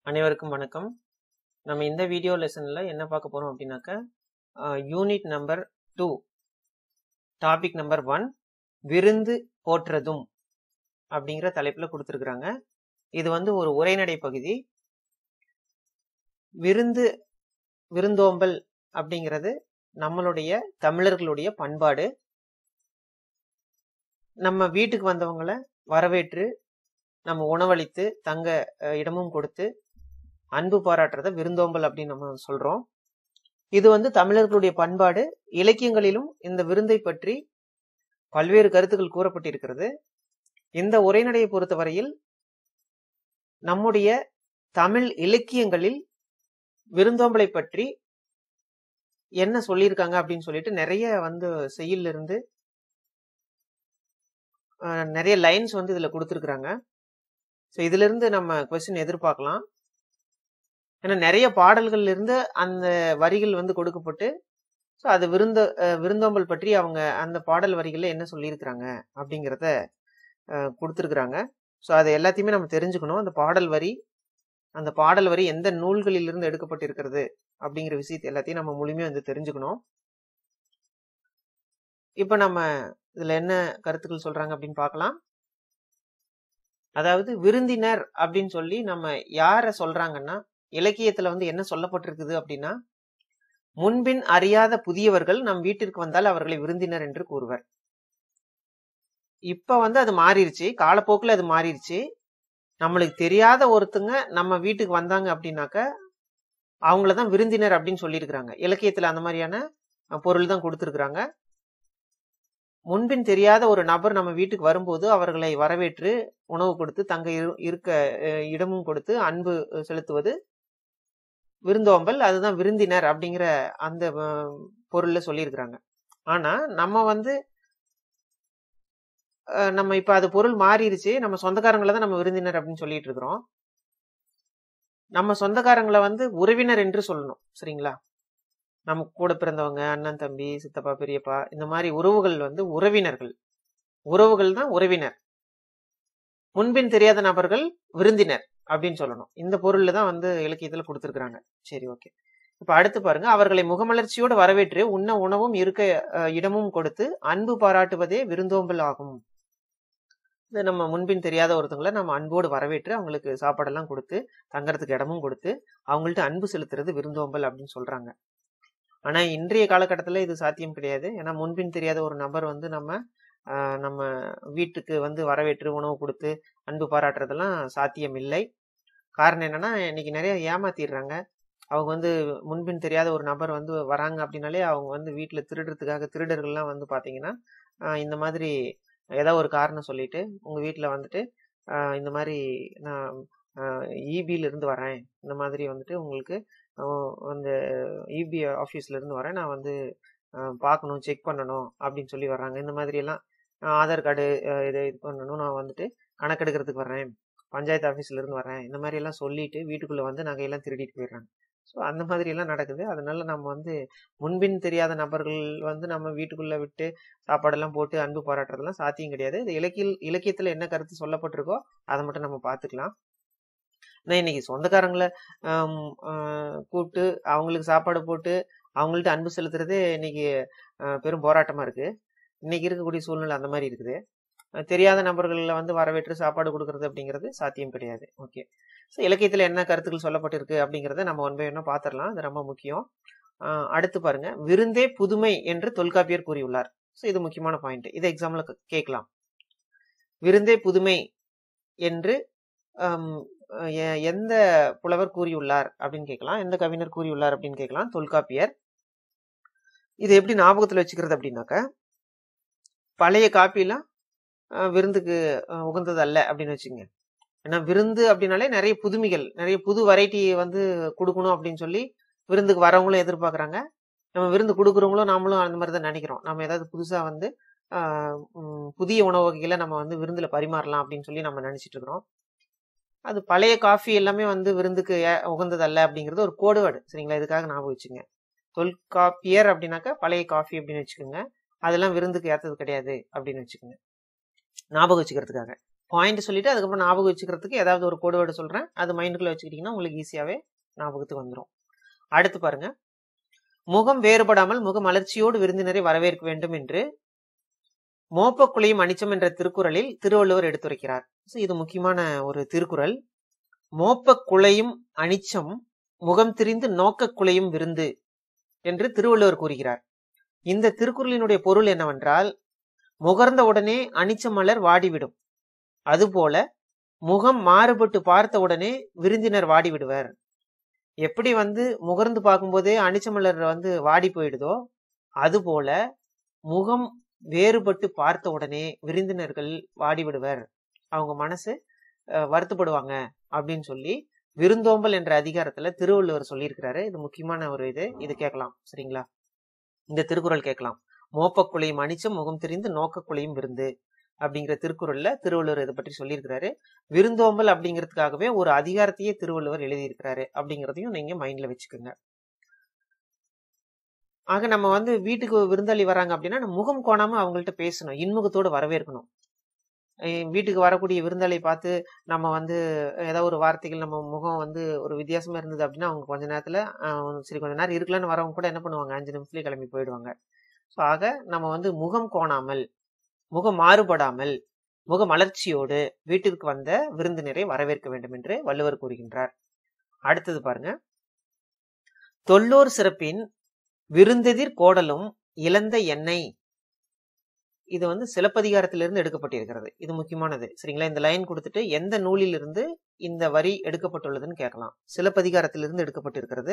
அனைவருக்கும் வணக்கம் நம்ம இந்த வீடியோ லெசன்ல என்ன பார்க்க போறோம் அப்படின்னாக்க unit number two topic number one விருந்து போற்றுறதும் அப்படிங்கிற தலைப்புல கொடுத்துருக்குறாங்க இது வந்து ஒரு உரைநடை பகுதி விருந்து விருந்தோம்பல் அப்படிங்கிறது நம்மளுடைய தமிழர்களுடைய பண்பாடு நம்ம வீட்டுக்கு வந்தவங்கள வரவேற்று நம்ம உணவளித்து தங்க அஹ், இடமும் கொடுத்து அன்பு பாராட்டுறத விருந்தோம்பல் அப்படின்னு நம்ம சொல்றோம் இது வந்து தமிழர்களுடைய பண்பாடு இலக்கியங்களிலும் இந்த விருந்தை பற்றி பல்வேறு கருத்துக்கள் கூறப்பட்டிருக்கிறது இந்த உரைநடையை பொறுத்தவரையில் நம்முடைய தமிழ் இலக்கியங்களில் விருந்தோம்பலை பற்றி என்ன சொல்லியிருக்காங்க அப்படின்னு சொல்லிட்டு நிறைய வந்து செய்யுள்ல இருந்து அஹ், நிறைய லைன்ஸ் வந்து இதுல கொடுத்துருக்குறாங்க ஸோ இதுல இருந்து நம்ம கொஸ்டின் எதிர்பார்க்கலாம் ஏன்னா நிறைய பாடல்கள்ல இருந்து அந்த வரிகள் வந்து கொடுக்கப்பட்டு ஸோ அது விருந்த அஹ், விருந்தோம்பல் பற்றி அவங்க அந்த பாடல் வரிகள்ல என்ன சொல்லியிருக்கிறாங்க அப்படிங்கிறத அஹ், கொடுத்திருக்கிறாங்க ஸோ அது எல்லாத்தையுமே நம்ம தெரிஞ்சுக்கணும் அந்த பாடல் வரி அந்த பாடல் வரி எந்த நூல்களிலிருந்து எடுக்கப்பட்டிருக்கிறது அப்படிங்கிற விஷயத்தை எல்லாத்தையும் நம்ம முழுமையா வந்து தெரிஞ்சுக்கணும் இப்போ நம்ம இதுல என்ன கருத்துக்கள் சொல்றாங்க அப்படின்னு பார்க்கலாம் அதாவது விருந்தினர் அப்படின்னு சொல்லி நம்ம யார சொல்றாங்கன்னா இலக்கியத்துல வந்து என்ன சொல்லப்பட்டிருக்குது அப்படின்னா முன்பின் அறியாத புதியவர்கள் நம் வீட்டிற்கு வந்தால் அவர்களை விருந்தினர் என்று கூறுவர் இப்ப வந்து அது மாறிடுச்சு காலப்போக்குல அது மாறிடுச்சு நம்மளுக்கு தெரியாத ஒருத்தங்க நம்ம வீட்டுக்கு வந்தாங்க அப்படின்னாக்க அவங்களதான் விருந்தினர் அப்படின்னு சொல்லியிருக்கிறாங்க இலக்கியத்துல அந்த மாதிரியான அஹ், பொருள் தான் கொடுத்துருக்குறாங்க முன்பின் தெரியாத ஒரு நபர் நம்ம வீட்டுக்கு வரும்போது அவர்களை வரவேற்று உணவு கொடுத்து தங்க இரு- இருக்க அஹ், இடமும் கொடுத்து அன்பு அஹ், செலுத்துவது விருந்தோம்பல் அதுதான் விருந்தினர் அப்படிங்கிற அந்த அஹ், பொருள்ல சொல்லியிருக்கிறாங்க ஆனா நம்ம வந்து அஹ், நம்ம இப்ப அது பொருள் மாறிடுச்சு நம்ம சொந்தக்காரங்களை தான் நம்ம விருந்தினர் அப்படின்னு சொல்லிட்டு இருக்கிறோம் நம்ம சொந்தக்காரங்களை வந்து உறவினர் என்று சொல்லணும் சரிங்களா நம்ம கூட பிறந்தவங்க அண்ணன் தம்பி சித்தப்பா பெரியப்பா இந்த மாதிரி உறவுகள் வந்து உறவினர்கள் உறவுகள் தான் உறவினர் முன்பின் தெரியாத நபர்கள் விருந்தினர் அப்படின்னு சொல்லணும் இந்த பொருள்ல தான் வந்து இலக்கியத்துல கொடுத்துருக்காங்க சரி ஓகே இப்ப அடுத்து பாருங்க அவர்களை முகமலர்ச்சியோடு வரவேற்று உண்ண உணவும் இருக்க அஹ், இடமும் கொடுத்து அன்பு பாராட்டுவதே விருந்தோம்பல் ஆகும் இது நம்ம முன்பின் தெரியாத ஒருத்தவங்களை நம்ம அன்போடு வரவேற்று அவங்களுக்கு சாப்பாடெல்லாம் கொடுத்து தங்கறதுக்கு இடமும் கொடுத்து அவங்கள்ட்ட அன்பு செலுத்துறது விருந்தோம்பல் அப்படின்னு சொல்றாங்க ஆனா இன்றைய காலகட்டத்துல இது சாத்தியம் கிடையாது ஏன்னா முன்பின் தெரியாத ஒரு நபர் வந்து நம்ம ஆஹ், நம்ம வீட்டுக்கு வந்து வரவேற்று உணவு கொடுத்து அன்பு பாராட்டுறதெல்லாம் சாத்தியம் இல்லை காரணம் என்னன்னா இன்னைக்கு நிறைய ஏமாத்திடுறாங்க அவங்க வந்து முன்பின் தெரியாத ஒரு நபர் வந்து வராங்க அப்படின்னாலே அவங்க வந்து வீட்டுல திருடுறதுக்காக திருடர்கள்லாம் வந்து பாத்தீங்கன்னா ஆஹ், இந்த மாதிரி ஏதாவது ஒரு காரணம் சொல்லிட்டு உங்க வீட்டுல வந்துட்டு ஆஹ், இந்த மாதிரி நான் இபில இருந்து வரேன் இந்த மாதிரி வந்துட்டு உங்களுக்கு ஆஹ், அந்த இபி ஆஃபீஸ்ல இருந்து வரேன் நான் வந்து ஆஹ், பார்க்கணும் செக் பண்ணணும் அப்படின்னு சொல்லி வர்றாங்க இந்த மாதிரி எல்லாம் ஆஹ், ஆதார் கார்டு இதை இது பண்ணணும் நான் வந்துட்டு கணக்கெடுக்கிறதுக்கு வர்றேன் பஞ்சாயத்து ஆஃபீஸ்ல இருந்து வரேன் இந்த மாதிரி எல்லாம் சொல்லிட்டு வீட்டுக்குள்ள வந்து நகையெல்லாம் திருடிட்டு போயிடுறாங்க ஸோ அந்த மாதிரி எல்லாம் நடக்குது அதனால நம்ம வந்து முன்பின் தெரியாத நபர்கள் வந்து நம்ம வீட்டுக்குள்ள விட்டு சாப்பாடெல்லாம் போட்டு அன்பு பாராட்டுறதெல்லாம் சாத்தியம் கிடையாது இது இலக்கிய இலக்கியத்துல என்ன கருத்து சொல்லப்பட்டிருக்கோ அதை மட்டும் நம்ம பார்த்துக்கலாம் நான் இன்னைக்கு சொந்தக்காரங்களை ஆம், ஆஹ், கூப்பிட்டு அவங்களுக்கு சாப்பாடு போட்டு அவங்கள்ட்ட அன்பு செலுத்துறதே இன்னைக்கு ஆஹ், பெரும் போராட்டமா இருக்கு இன்னைக்கு இருக்கக்கூடிய சூழ்நிலை அந்த மாதிரி இருக்குது அஹ், தெரியாத நபர்களை வந்து வரவேற்று சாப்பாடு கொடுக்கறது அப்படிங்கிறது சாத்தியம் கிடையாது ஓகே ஸோ இலக்கியத்துல என்ன கருத்துக்கள் சொல்லப்பட்டிருக்கு அப்படிங்கிறத நம்ம ஒன் பை ஒன்னா பார்த்துடலாம் அது ரொம்ப முக்கியம் ஆஹ், அடுத்து பாருங்க விருந்தே புதுமை என்று தொல்காப்பியர் கூறியுள்ளார் ஸோ இது முக்கியமான பாயிண்ட் இதை எக்ஸாம்ல கேட்கலாம் விருந்தே புதுமை என்று ஆம், எ- எந்த புலவர் கூறியுள்ளார் அப்படின்னு கேட்கலாம் எந்த கவிஞர் கூறியுள்ளார் அப்படின்னு கேட்கலாம் தொல்காப்பியர் இது எப்படி ஞாபகத்துல வச்சுக்கிறது அப்படின்னாக்க பழைய காப்பிலாம் அஹ், விருந்துக்கு அஹ், உகந்தது அல்ல அப்படின்னு வச்சுங்க ஏன்னா விருந்து அப்படின்னாலே நிறைய புதுமைகள் நிறைய புது வெரைட்டி வந்து கொடுக்கணும் அப்படின்னு சொல்லி விருந்துக்கு வரவங்களும் எதிர்பார்க்கறாங்க நம்ம விருந்து கொடுக்குறவங்களும் நாமளும் அந்த மாதிரி தான் நினைக்கிறோம் நம்ம ஏதாவது புதுசா வந்து ஆஹ், உம், புதிய உணவு வகைகளை நம்ம வந்து விருந்துல பரிமாறலாம் அப்படின்னு சொல்லி நம்ம நினைச்சிட்டு இருக்கிறோம் அது பழைய காஃபி எல்லாமே வந்து விருந்துக்கு ஏ- உகந்தது அல்ல அப்படிங்கிறது ஒரு கோடு வேர்டு சரிங்களா இதுக்காக ஞாபகம் வச்சுங்க தொல்காப்பியர் அப்படின்னாக்கா பழைய காஃபி அப்படின்னு வச்சுக்கோங்க அதெல்லாம் விருந்துக்கு ஏத்தது கிடையாது அப்படின்னு வச்சுக்கோங்க ஞாபகம் வச்சுக்கிறதுக்காக பாயிண்ட் சொல்லிட்டு அதுக்கப்புறம் ஞாபகம் வச்சுக்கிறதுக்கு ஏதாவது ஒரு கோடு வேர்டு சொல்றேன் அது மைண்டுக்குள்ள வச்சுக்கிட்டீங்கன்னா உங்களுக்கு ஈஸியாவே ஞாபகத்துக்கு வந்துடும் அடுத்து பாருங்க முகம் வேறுபடாமல் முக மலர்ச்சியோடு விருந்தினரை வரவேற்க வேண்டும் என்று மோப்பக்குழியும் அனிச்சம் என்ற திருக்குறளில் திருவள்ளுவர் எடுத்துரைக்கிறார் So, இது முக்கியமான ஒரு திருக்குறள் மோப்பக்குழையும் அனிச்சம் முகம் திரிந்து நோக்க குலையும் விருந்து என்று திருவள்ளுவர் கூறுகிறார் இந்த திருக்குறளினுடைய பொருள் என்னவென்றால் முகர்ந்த உடனே அனிச்ச மலர் வாடிவிடும் அதுபோல முகம் மாறுபட்டு பார்த்த உடனே விருந்தினர் வாடிவிடுவர் எப்படி வந்து முகர்ந்து பார்க்கும்போதே அனிச்ச மலர் வந்து வாடி போயிடுதோ அதுபோல முகம் வேறுபட்டு பார்த்த உடனே விருந்தினர்கள் வாடிவிடுவர் அவங்க மனசு அஹ், வருத்தப்படுவாங்க அப்படின்னு சொல்லி விருந்தோம்பல் என்ற அதிகாரத்துல திருவள்ளுவர் சொல்லியிருக்கிறாரு இது முக்கியமான ஒரு இது இது கேட்கலாம் சரிங்களா இந்த திருக்குறள் கேட்கலாம் மோப்பக்குழையும் அனிச்சம் முகம் தெரிந்து நோக்கக்குழையும் விருந்து அப்படிங்கிற திருக்குறள்ல திருவள்ளுவர் இதை பற்றி சொல்லியிருக்கிறாரு விருந்தோம்பல் அப்படிங்கிறதுக்காகவே ஒரு அதிகாரத்தையே திருவள்ளுவர் எழுதியிருக்கிறாரு அப்படிங்கிறதையும் நீங்க மைண்ட்ல வச்சுக்கோங்க ஆக நம்ம வந்து வீட்டுக்கு விருந்தாளி வராங்க அப்படின்னா நம்ம முகம் கோணாம அவங்கள்ட்ட பேசணும் இன்முகத்தோடு வரவேற்கணும் அஹ் வீட்டுக்கு வரக்கூடிய விருந்தாளி பார்த்து நம்ம வந்து ஏதாவது ஒரு வார்த்தைகள் நம்ம முகம் வந்து ஒரு வித்தியாசமா இருந்தது அப்படின்னா அவங்க கொஞ்ச நேரத்துல அஹ் சரி கொஞ்ச நேரம் இருக்கலாம்னு வரவங்க கூட என்ன பண்ணுவாங்க அஞ்சு நிமிஷத்துலயே கிளம்பி போயிடுவாங்க ஸோ ஆக நம்ம வந்து முகம் கோணாமல் முகம் மாறுபடாமல் முக மலர்ச்சியோடு வீட்டிற்கு வந்த விருந்தினரை வரவேற்க வேண்டும் என்று வள்ளுவர் கூறுகின்றார் அடுத்தது பாருங்க தொல்லோர் சிறப்பின் விருந்தெதிர் கோடலும் இழந்த எண்ணெய் இது வந்து சிலப்பதிகாரத்திலிருந்து எடுக்கப்பட்டிருக்கிறது இது முக்கியமானது சரிங்களா இந்த லைன் கொடுத்துட்டு எந்த நூலிலிருந்து இந்த வரி எடுக்கப்பட்டுள்ளதுன்னு கேட்கலாம் சிலப்பதிகாரத்திலிருந்து எடுக்கப்பட்டிருக்கிறது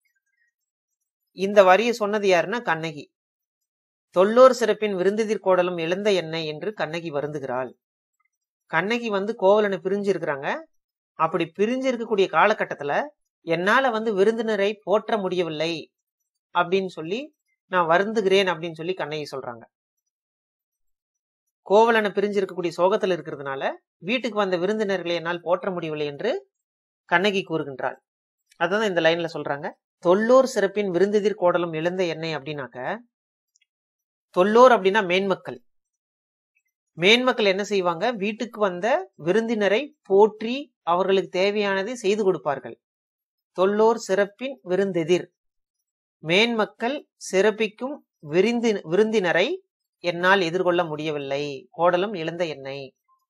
இந்த வரியை சொன்னது யாருன்னா கண்ணகி தொல்லோர் சிறப்பின் விருந்தெதிர் கோடலும் இழந்த எண்ணெய் என்று கண்ணகி வருந்துகிறாள் கண்ணகி வந்து கோவலனை பிரிஞ்சு இருக்கிறாங்க அப்படி பிரிஞ்சு இருக்கக்கூடிய காலகட்டத்துல என்னால வந்து விருந்தினரை போற்ற முடியவில்லை அப்படின்னு சொல்லி நான் வருந்துகிறேன் அப்படின்னு சொல்லி கண்ணகி சொல்றாங்க கோவலனை பிரிஞ்சு இருக்கக்கூடிய சோகத்துல இருக்கிறதுனால வீட்டுக்கு வந்த விருந்தினர்களை என்னால் போற்ற முடியவில்லை என்று கண்ணகி கூறுகின்றாள் அதுதான் இந்த லைன்ல சொல்றாங்க தொல்லோர் சிறப்பின் விருந்தெதிர் கோடலும் இழந்த எண்ணெய் அப்படின்னாக்க தொல்லோர் அப்படின்னா மேன்மக்கள் மேன்மக்கள் என்ன செய்வாங்க வீட்டுக்கு வந்த விருந்தினரை போற்றி அவர்களுக்கு தேவையானதை செய்து கொடுப்பார்கள் தொல்லோர் சிறப்பின் விருந்தெதிர் மேன்மக்கள் சிறப்பிக்கும் விருந்தி விருந்தினரை என்னால் எதிர்கொள்ள முடியவில்லை கோடலும் இழந்த எண்ணெய்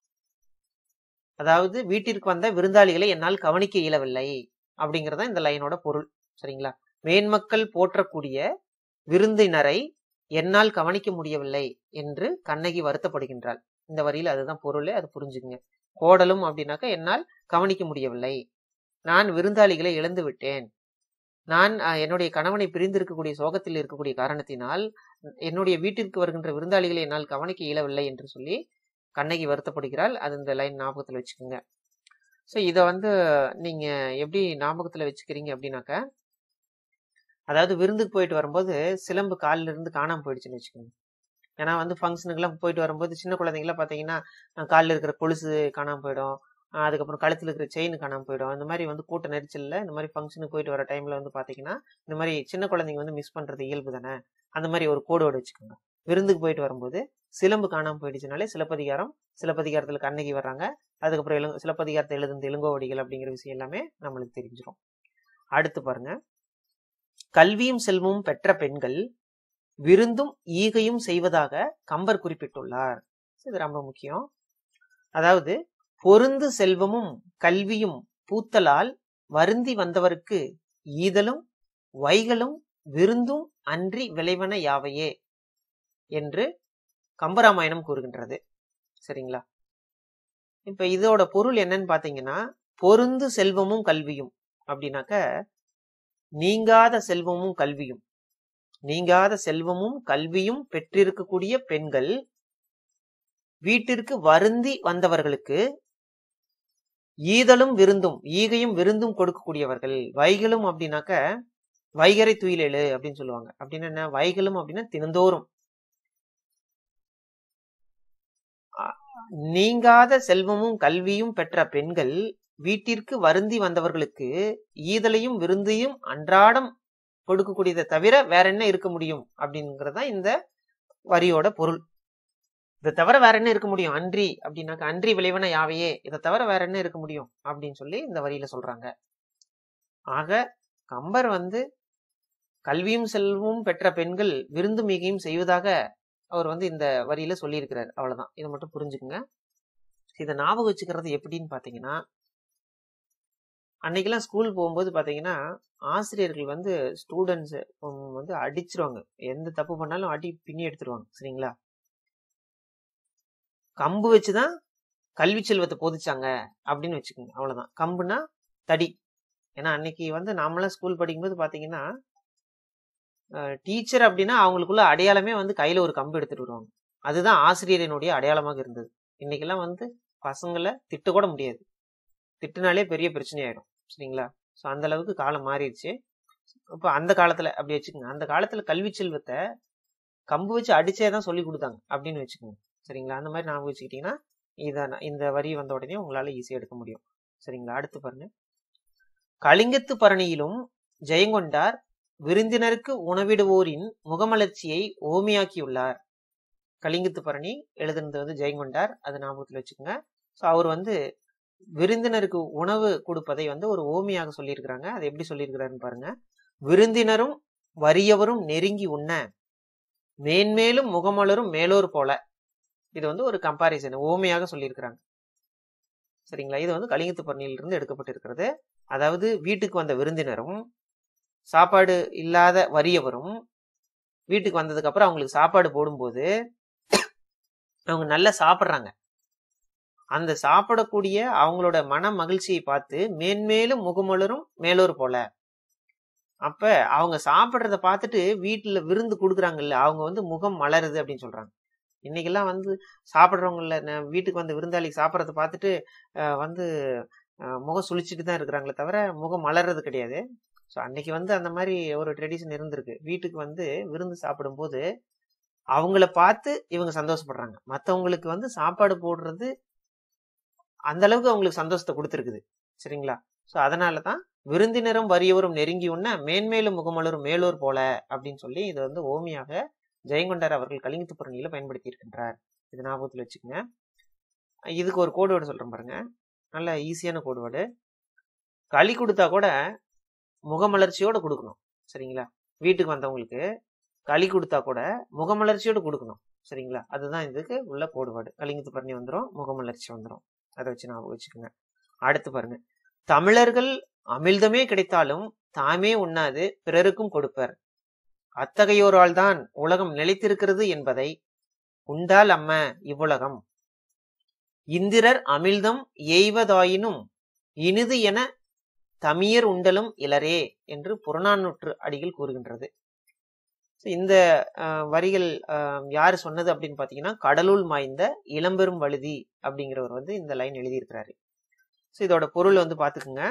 அதாவது வீட்டிற்கு வந்த விருந்தாளிகளை என்னால் கவனிக்க இயலவில்லை அப்படிங்கறத இந்த லைனோட பொருள் சரிங்களா மேன்மக்கள் போற்றக்கூடிய விருந்தினரை என்னால் கவனிக்க முடியவில்லை என்று கண்ணகி வருத்தப்படுகின்றாள் இந்த வரியில அதுதான் பொருள் அது புரிஞ்சுக்குங்க கோடலும் அப்படின்னாக்கா என்னால் கவனிக்க முடியவில்லை நான் விருந்தாளிகளை இழந்து விட்டேன் நான் அஹ், என்னுடைய கணவனை பிரிந்திருக்கக்கூடிய சோகத்தில் இருக்கக்கூடிய காரணத்தினால் என்னுடைய வீட்டிற்கு வருகின்ற விருந்தாளிகளை என்னால் கவனிக்க இயலவில்லை என்று சொல்லி கண்ணகி வருத்தப்படுகிறாள் அது இந்த லைன் ஞாபகத்துல வச்சுக்கோங்க ஸோ இதை வந்து நீங்க எப்படி ஞாபகத்துல வச்சுக்கிறீங்க அப்படின்னாக்க அதாவது விருந்துக்கு போயிட்டு வரும்போது சிலம்பு காலில் இருந்து காணாம போயிடுச்சுன்னு வச்சுக்கோங்க ஏன்னா வந்து ஃபங்க்ஷனுக்குலாம் போயிட்டு வரும்போது சின்ன குழந்தைங்களாம் பார்த்தீங்கன்னா காலில் இருக்கிற கொலுசு காணாம போயிடும் அஹ் அதுக்கப்புறம் கழுத்தில் இருக்கிற செயின் காணாம போயிடும் இந்த மாதிரி வந்து கூட்ட நெரிச்சல்ல இந்த மாதிரி ஃபங்க்ஷனுக்கு போயிட்டு வர டைம்ல வந்து பார்த்தீங்கன்னா இந்த மாதிரி சின்ன குழந்தைங்க வந்து மிஸ் பண்றது இயல்பு தானே அந்த மாதிரி ஒரு கோடோடு வச்சுக்கோங்க விருந்துக்கு போயிட்டு வரும்போது சிலம்பு காணாம போயிடுச்சுனாலே சிலப்பதிகாரம் சிலப்பதிகாரத்துல கண்ணகி வர்றாங்க அதுக்கப்புறம் எழு சிலப்பதிகாரத்தை எழுதுந்த இளங்கோவடிகள் அப்படிங்கிற விஷயம் எல்லாமே நம்மளுக்கு தெரிஞ்சிடும் அடுத்து பாருங்க கல்வியும் செல்வமும் பெற்ற பெண்கள் விருந்தும் ஈகையும் செய்வதாக கம்பர் குறிப்பிட்டுள்ளார் இது ரொம்ப முக்கியம் அதாவது பொருந்து செல்வமும் கல்வியும் பூத்தலால் வருந்தி வந்தவருக்கு ஈதலும் வைகளும் விருந்தும் அன்றி விளைவன யாவையே என்று கம்பராமாயணம் கூறுகின்றது சரிங்களா இப்ப இதோட பொருள் என்னன்னு பாத்தீங்கன்னா பொருந்து செல்வமும் கல்வியும் அப்படின்னாக்க நீங்காத செல்வமும் கல்வியும் நீங்காத செல்வமும் கல்வியும் பெற்றிருக்கக்கூடிய பெண்கள் வீட்டிற்கு வருந்தி வந்தவர்களுக்கு ஈதலும் விருந்தும் ஈகையும் விருந்தும் கொடுக்கக்கூடியவர்கள் வைகளும் அப்படின்னாக்க வைகரை துயிலெழு அப்படின்னு சொல்லுவாங்க அப்படின்னா என்ன வைகளும் அப்படின்னா தினந்தோறும் அ- நீங்காத செல்வமும் கல்வியும் பெற்ற பெண்கள் வீட்டிற்கு வருந்தி வந்தவர்களுக்கு ஈதலையும் விருந்தையும் அன்றாடம் கொடுக்கக்கூடியதை தவிர வேற என்ன இருக்க முடியும் அப்படிங்கறதுதான் இந்த வரியோட பொருள் இதை தவிர வேற என்ன இருக்க முடியும் அன்றி அப்படின்னாக்க அன்றி விளைவன யாவையே இதை தவிர வேற என்ன இருக்க முடியும் அப்படின்னு சொல்லி இந்த வரியில சொல்றாங்க ஆக கம்பர் வந்து கல்வியும் செல்வமும் பெற்ற பெண்கள் விருந்து மிகையும் செய்வதாக அவர் வந்து இந்த வரியில சொல்லியிருக்கிறார் அவ்வளவுதான் இதை மட்டும் புரிஞ்சுக்குங்க இதை ஞாபகம் வச்சுக்கிறது எப்படின்னு பாத்தீங்கன்னா அன்னைக்கெல்லாம் ஸ்கூல் போகும்போது பாத்தீங்கன்னா ஆசிரியர்கள் வந்து ஸ்டூடெண்ட்ஸ் வந்து அடிச்சிருவாங்க எந்த தப்பு பண்ணாலும் அடி பின்னி எடுத்துருவாங்க சரிங்களா கம்பு வச்சுதான் கல்வி செல்வத்தை போதிச்சாங்க அப்படின்னு வச்சுக்கோங்க அவ்வளவுதான் கம்புனா தடி ஏன்னா அன்னைக்கு வந்து நாமெல்லாம் ஸ்கூல் படிக்கும்போது பாத்தீங்கன்னா டீச்சர் அப்படின்னா அவங்களுக்குள்ள அடையாளமே வந்து கையில ஒரு கம்பு எடுத்துட்டு வருவாங்க அதுதான் ஆசிரியரினுடைய அடையாளமாக இருந்தது இன்னைக்கெல்லாம் வந்து பசங்களை திட்ட கூட முடியாது திட்டுனாலே பெரிய பிரச்சனை ஆயிடும் சரிங்களா ஸோ அந்த அளவுக்கு காலம் மாறிடுச்சு இப்போ அந்த காலத்துல அப்படி வச்சுக்கோங்க அந்த காலத்துல கல்வி செல்வத்தை கம்பு வச்சு அடிச்சே தான் சொல்லி கொடுத்தாங்க அப்படின்னு வச்சுக்கோங்க சரிங்களா அந்த மாதிரி ஞாபகம் வச்சுக்கிட்டீங்கன்னா இதை இந்த வரி வந்த உடனே உங்களால ஈஸியா எடுக்க முடியும் சரிங்களா அடுத்து பாருங்க கலிங்கத்து பரணியிலும் ஜெயங்கொண்டார் விருந்தினருக்கு உணவிடுவோரின் முகமலர்ச்சியை ஓமியாக்கியுள்ளார் கலிங்கத்து பரணி எழுதுனது வந்து ஜெயங்கொண்டார் அது ஞாபகத்தில் வச்சுக்கோங்க ஸோ அவர் வந்து விருந்தினருக்கு உணவு கொடுப்பதை வந்து ஒரு ஓமியாக சொல்லியிருக்கிறாங்க அது எப்படி சொல்லியிருக்கிறாருன்னு பாருங்க விருந்தினரும் வறியவரும் நெருங்கி உண்ண மேன்மேலும் முகமலரும் மேலோர் போல இது வந்து ஒரு கம்பாரிசன் ஓமையாக சொல்லியிருக்கிறாங்க சரிங்களா இது வந்து கலிங்கத்து பரணியிலிருந்து எடுக்கப்பட்டிருக்கிறது அதாவது வீட்டுக்கு வந்த விருந்தினரும் சாப்பாடு இல்லாத வறியவரும் வீட்டுக்கு வந்ததுக்கு அப்புறம் அவங்களுக்கு சாப்பாடு போடும்போது அவங்க நல்லா சாப்பிட்றாங்க அந்த சாப்பிடக்கூடிய அவங்களோட மன மகிழ்ச்சியை பார்த்து மேன்மேலும் முகமலரும் மேலோர் போல அப்ப அவங்க சாப்பிட்றத பார்த்துட்டு வீட்டுல விருந்து கொடுக்குறாங்கல்ல அவங்க வந்து முகம் மலருது அப்படின்னு சொல்றாங்க இன்னைக்கெல்லாம் வந்து சாப்பிட்றவங்கள வீட்டுக்கு வந்த விருந்தாளிக்கு சாப்பிட்றத பார்த்துட்டு வந்து முகம் சுழிச்சிட்டு தான் இருக்கிறாங்களே தவிர முகம் மலர்றது கிடையாது ஸோ அன்னைக்கு வந்து அந்த மாதிரி ஒரு ட்ரெடிஷன் இருந்திருக்கு வீட்டுக்கு வந்து விருந்து சாப்பிடும்போது அவங்கள பார்த்து இவங்க சந்தோஷப்படுறாங்க மற்றவங்களுக்கு வந்து சாப்பாடு போடுறது அந்த அளவுக்கு அவங்களுக்கு சந்தோஷத்தை கொடுத்துருக்குது சரிங்களா ஸோ அதனால தான் விருந்தினரும் வறியவரும் நெருங்கி உண்ண மேன்மேலும் முகமலரும் மேலோர் போல அப்படின்னு சொல்லி இது வந்து ஓமியாக ஜெயங்கொண்டார் அவர்கள் கலிங்கத்து புரணியில பயன்படுத்தி இருக்கின்றார் இது ஞாபகத்தில் வச்சுக்கோங்க இதுக்கு ஒரு கோடு வேர்டு சொல்றேன் பாருங்க நல்ல ஈஸியான கோடு வேர்டு களி கொடுத்தா கூட முகமலர்ச்சியோட கொடுக்கணும் சரிங்களா வீட்டுக்கு வந்தவங்களுக்கு களி கொடுத்தா கூட முகமலர்ச்சியோட கொடுக்கணும் சரிங்களா அதுதான் இதுக்கு உள்ள கோடுபாடு கலிங்கத்து பரணி வந்துடும் முகமலர்ச்சி வந்துடும் அதை வச்சு ஞாபகம் வச்சுக்கோங்க அடுத்து பாருங்க தமிழர்கள் அமிழ்தமே கிடைத்தாலும் தாமே உண்ணாது பிறருக்கும் கொடுப்பர் அத்தகையோரால் தான் உலகம் நிலைத்திருக்கிறது என்பதை உண்டால் அம்ம இவ்வுலகம் இந்திரர் அமிழ்தம் எய்வதாயினும் இனிது என தமியர் உண்டலும் இலரே என்று புறநானூற்று அடிகள் கூறுகின்றது இந்த வரிகள் யாரு சொன்னது அப்படின்னு பாத்தீங்கன்னா கடலுள் மாய்ந்த இளம்பெரும் வழுதி அப்படிங்கிறவர் வந்து இந்த லைன் எழுதியிருக்கிறாரு ஸோ இதோட பொருள் வந்து பாத்துக்குங்க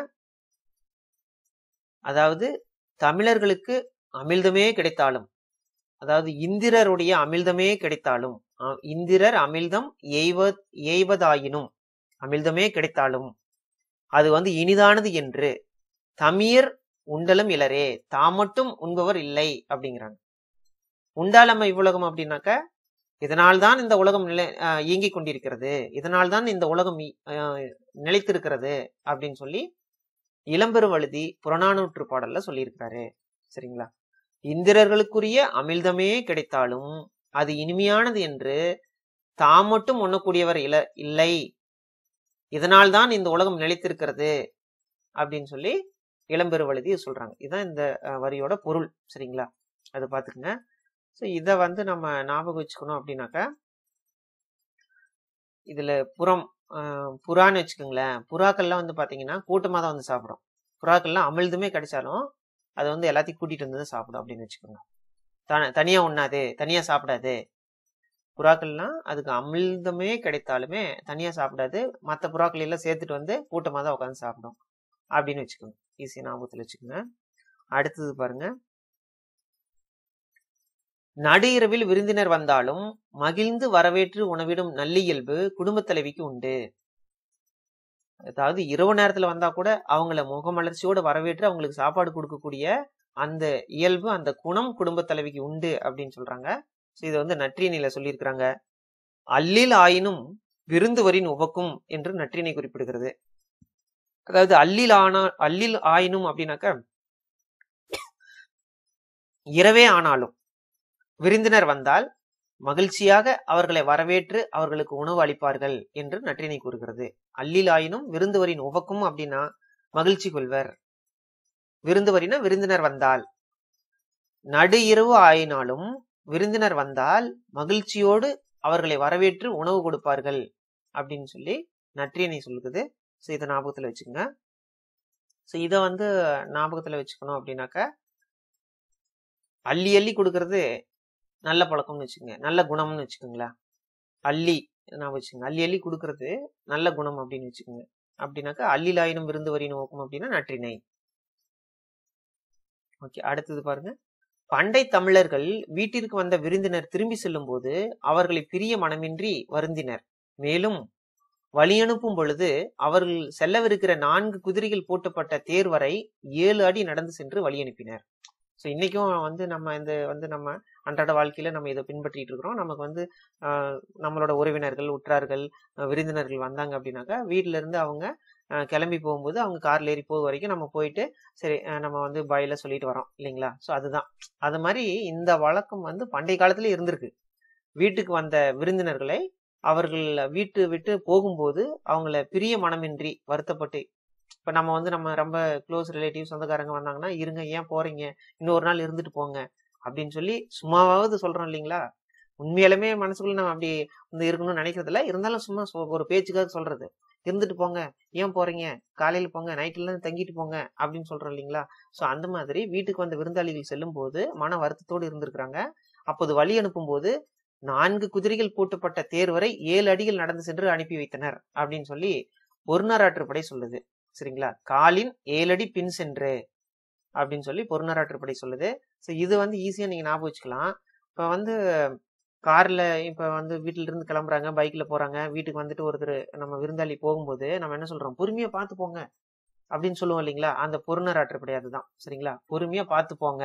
அதாவது தமிழர்களுக்கு அமிழ்தமே கிடைத்தாலும் அதாவது இந்திரருடைய அமிழ்தமே கிடைத்தாலும் இந்திரர் அமிழ்தம் எய்வ எய்வதாயினும் அமிழ்தமே கிடைத்தாலும் அது வந்து இனிதானது என்று தமியர் உண்டலும் இலரே தாம் மட்டும் உண்பவர் இல்லை அப்படிங்கிறாங்க உண்டாலம்ம இவ்வுலகம் அப்படின்னாக்க இதனால்தான் இந்த உலகம் நிலை இயங்கிக் கொண்டிருக்கிறது இதனால்தான் இந்த உலகம் நிலைத்திருக்கிறது அப்படின்னு சொல்லி இளம்பெருவழுதி புறநானூற்று பாடல்ல சொல்லியிருக்கிறாரு சரிங்களா இந்திரர்களுக்குரிய அமிழ்தமே கிடைத்தாலும் அது இனிமையானது என்று தாம் மட்டும் உண்ணக்கூடியவர் இல இல்லை இதனால்தான் இந்த உலகம் நிலைத்திருக்கிறது அப்படின்னு சொல்லி இளம்பெருவழுதி சொல்றாங்க இதுதான் இந்த வரியோட பொருள் சரிங்களா அதை பார்த்துக்குங்க ஸோ இதை வந்து நம்ம ஞாபகம் வச்சுக்கணும் அப்படின்னாக்கா இதுல புறம் புறான்னு வச்சுக்கோங்களேன் புறாக்கள்லாம் வந்து பாத்தீங்கன்னா கூட்டமாக தான் வந்து சாப்பிடும் புறாக்கள்லாம் அமிழ்துமே கிடைச்சாலும் அதை வந்து எல்லாத்தையும் கூட்டிட்டு வந்து தான் சாப்பிடும் அப்படின்னு வச்சுக்கோங்க த தனியா உண்ணாது தனியா சாப்பிடாது புறாக்கள்லாம் அதுக்கு அமிழ்தமே கிடைத்தாலுமே தனியா சாப்பிடாது மற்ற புறாக்கள் எல்லாம் சேர்த்துட்டு வந்து கூட்டமாக தான் உட்காந்து சாப்பிடும் அப்படின்னு வச்சுக்கோங்க ஈஸியாக ஞாபகத்தில் வச்சுக்கோங்க அடுத்தது பாருங்க நடு இரவில் விருந்தினர் வந்தாலும் மகிழ்ந்து வரவேற்று உணவிடும் நல்லியல்பு குடும்ப தலைவிக்கு உண்டு அதாவது இரவு நேரத்துல வந்தா கூட அவங்கள முகமலர்ச்சியோட வரவேற்று அவங்களுக்கு சாப்பாடு கொடுக்கக்கூடிய அந்த இயல்பு அந்த குணம் குடும்ப தலைவிக்கு உண்டு அப்படின்னு சொல்றாங்க ஸோ இதை வந்து நற்றினில சொல்லியிருக்கிறாங்க அல்லில் ஆயினும் விருந்துவரின் உவக்கும் என்று நற்றினை குறிப்பிடுகிறது அதாவது அல்லில் ஆனா அல்லில் ஆயினும் அப்படின்னாக்க இரவே ஆனாலும் விருந்தினர் வந்தால் மகிழ்ச்சியாக அவர்களை வரவேற்று அவர்களுக்கு உணவு அளிப்பார்கள் என்று நற்றினை கூறுகிறது அல்லில் ஆயினும் விருந்துவரின் உவக்கும் அப்படின்னா மகிழ்ச்சி கொள்வர் விருந்துவரினா விருந்தினர் வந்தால் நடு இரவு ஆயினாலும் விருந்தினர் வந்தால் மகிழ்ச்சியோடு அவர்களை வரவேற்று உணவு கொடுப்பார்கள் அப்படின்னு சொல்லி நற்றினை சொல்லுது ஸோ இதை ஞாபகத்தில் வச்சுக்கோங்க ஸோ இதை வந்து ஞாபகத்தில் வச்சுக்கணும் அப்படின்னாக்க அள்ளி அள்ளி கொடுக்கறது நல்ல பழக்கம்னு வச்சுக்கோங்க நல்ல குணம்னு வச்சுக்கோங்களேன் அள்ளி நான் வச்சுக்கோங்க அள்ளி அள்ளி கொடுக்கறது நல்ல குணம் அப்படின்னு வச்சுக்கோங்க அப்படின்னாக்கா அள்ளிலாயினும் விருந்து வரி நோக்கும் அப்படின்னா நற்றினை ஓகே அடுத்தது பாருங்க பண்டை தமிழர்கள் வீட்டிற்கு வந்த விருந்தினர் திரும்பி செல்லும் போது அவர்களை பிரிய மனமின்றி வருந்தினர் மேலும் வழி அனுப்பும் பொழுது அவர்கள் செல்லவிருக்கிற நான்கு குதிரைகள் போட்டப்பட்ட தேர் வரை ஏழு அடி நடந்து சென்று வழி அனுப்பினர் ஸோ இன்னைக்கும் வந்து நம்ம இந்த வந்து நம்ம அன்றாட வாழ்க்கையில நம்ம இதை பின்பற்றிட்டு இருக்கிறோம் நமக்கு வந்து நம்மளோட உறவினர்கள் உற்றார்கள் விருந்தினர்கள் வந்தாங்க அப்படின்னாக்கா வீட்டில இருந்து அவங்க கிளம்பி போகும்போது அவங்க கார்ல ஏறி போக வரைக்கும் நம்ம போயிட்டு சரி நம்ம வந்து பாயில சொல்லிட்டு வரோம் இல்லைங்களா ஸோ அதுதான் அது மாதிரி இந்த வழக்கம் வந்து பண்டைய காலத்துல இருந்திருக்கு வீட்டுக்கு வந்த விருந்தினர்களை அவர்கள் வீட்டு விட்டு போகும்போது அவங்கள பிரிய மனமின்றி வருத்தப்பட்டு இப்ப நம்ம வந்து நம்ம ரொம்ப க்ளோஸ் ரிலேட்டிவ் சொந்தக்காரங்க வந்தாங்கன்னா இருங்க ஏன் போறீங்க இன்னொரு நாள் இருந்துட்டு போங்க அப்படின்னு சொல்லி சும்மாவாவது சொல்றோம் இல்லைங்களா உண்மையாலுமே மனசுக்குள்ள நம்ம அப்படி வந்து இருக்கணும்னு நினைக்கிறது இல்ல இருந்தாலும் சும்மா ஒரு பேச்சுக்காக சொல்றது இருந்துட்டு போங்க ஏன் போறீங்க காலையில போங்க நைட்ல இருந்து தங்கிட்டு போங்க அப்படின்னு சொல்றோம் இல்லைங்களா சோ அந்த மாதிரி வீட்டுக்கு வந்த விருந்தாளிகள் செல்லும் போது மன வருத்தத்தோடு இருந்திருக்கிறாங்க அப்போது வழி அனுப்பும் போது நான்கு குதிரைகள் பூட்டப்பட்ட தேர் வரை ஏழு அடிகள் நடந்து சென்று அனுப்பி வைத்தனர் அப்படின்னு சொல்லி பொருணராற்றுப்படை சொல்லுது சரிங்களா காலின் ஏழடி பின் சென்று அப்படின்னு சொல்லி பொருணராற்றுப்படை சொல்லுது ஸோ இது வந்து ஈஸியா நீங்க ஞாபகம் வச்சுக்கலாம் இப்போ வந்து கார்ல இப்ப வந்து வீட்டுல இருந்து கிளம்புறாங்க பைக்ல போறாங்க வீட்டுக்கு வந்துட்டு ஒருத்தர் நம்ம விருந்தாளி போகும்போது நம்ம என்ன சொல்றோம் பொறுமையா பார்த்து போங்க அப்படின்னு சொல்லுவோம் இல்லைங்களா அந்த பொருணர் ஆற்றுப்படை அதுதான் சரிங்களா பொறுமையா பார்த்து போங்க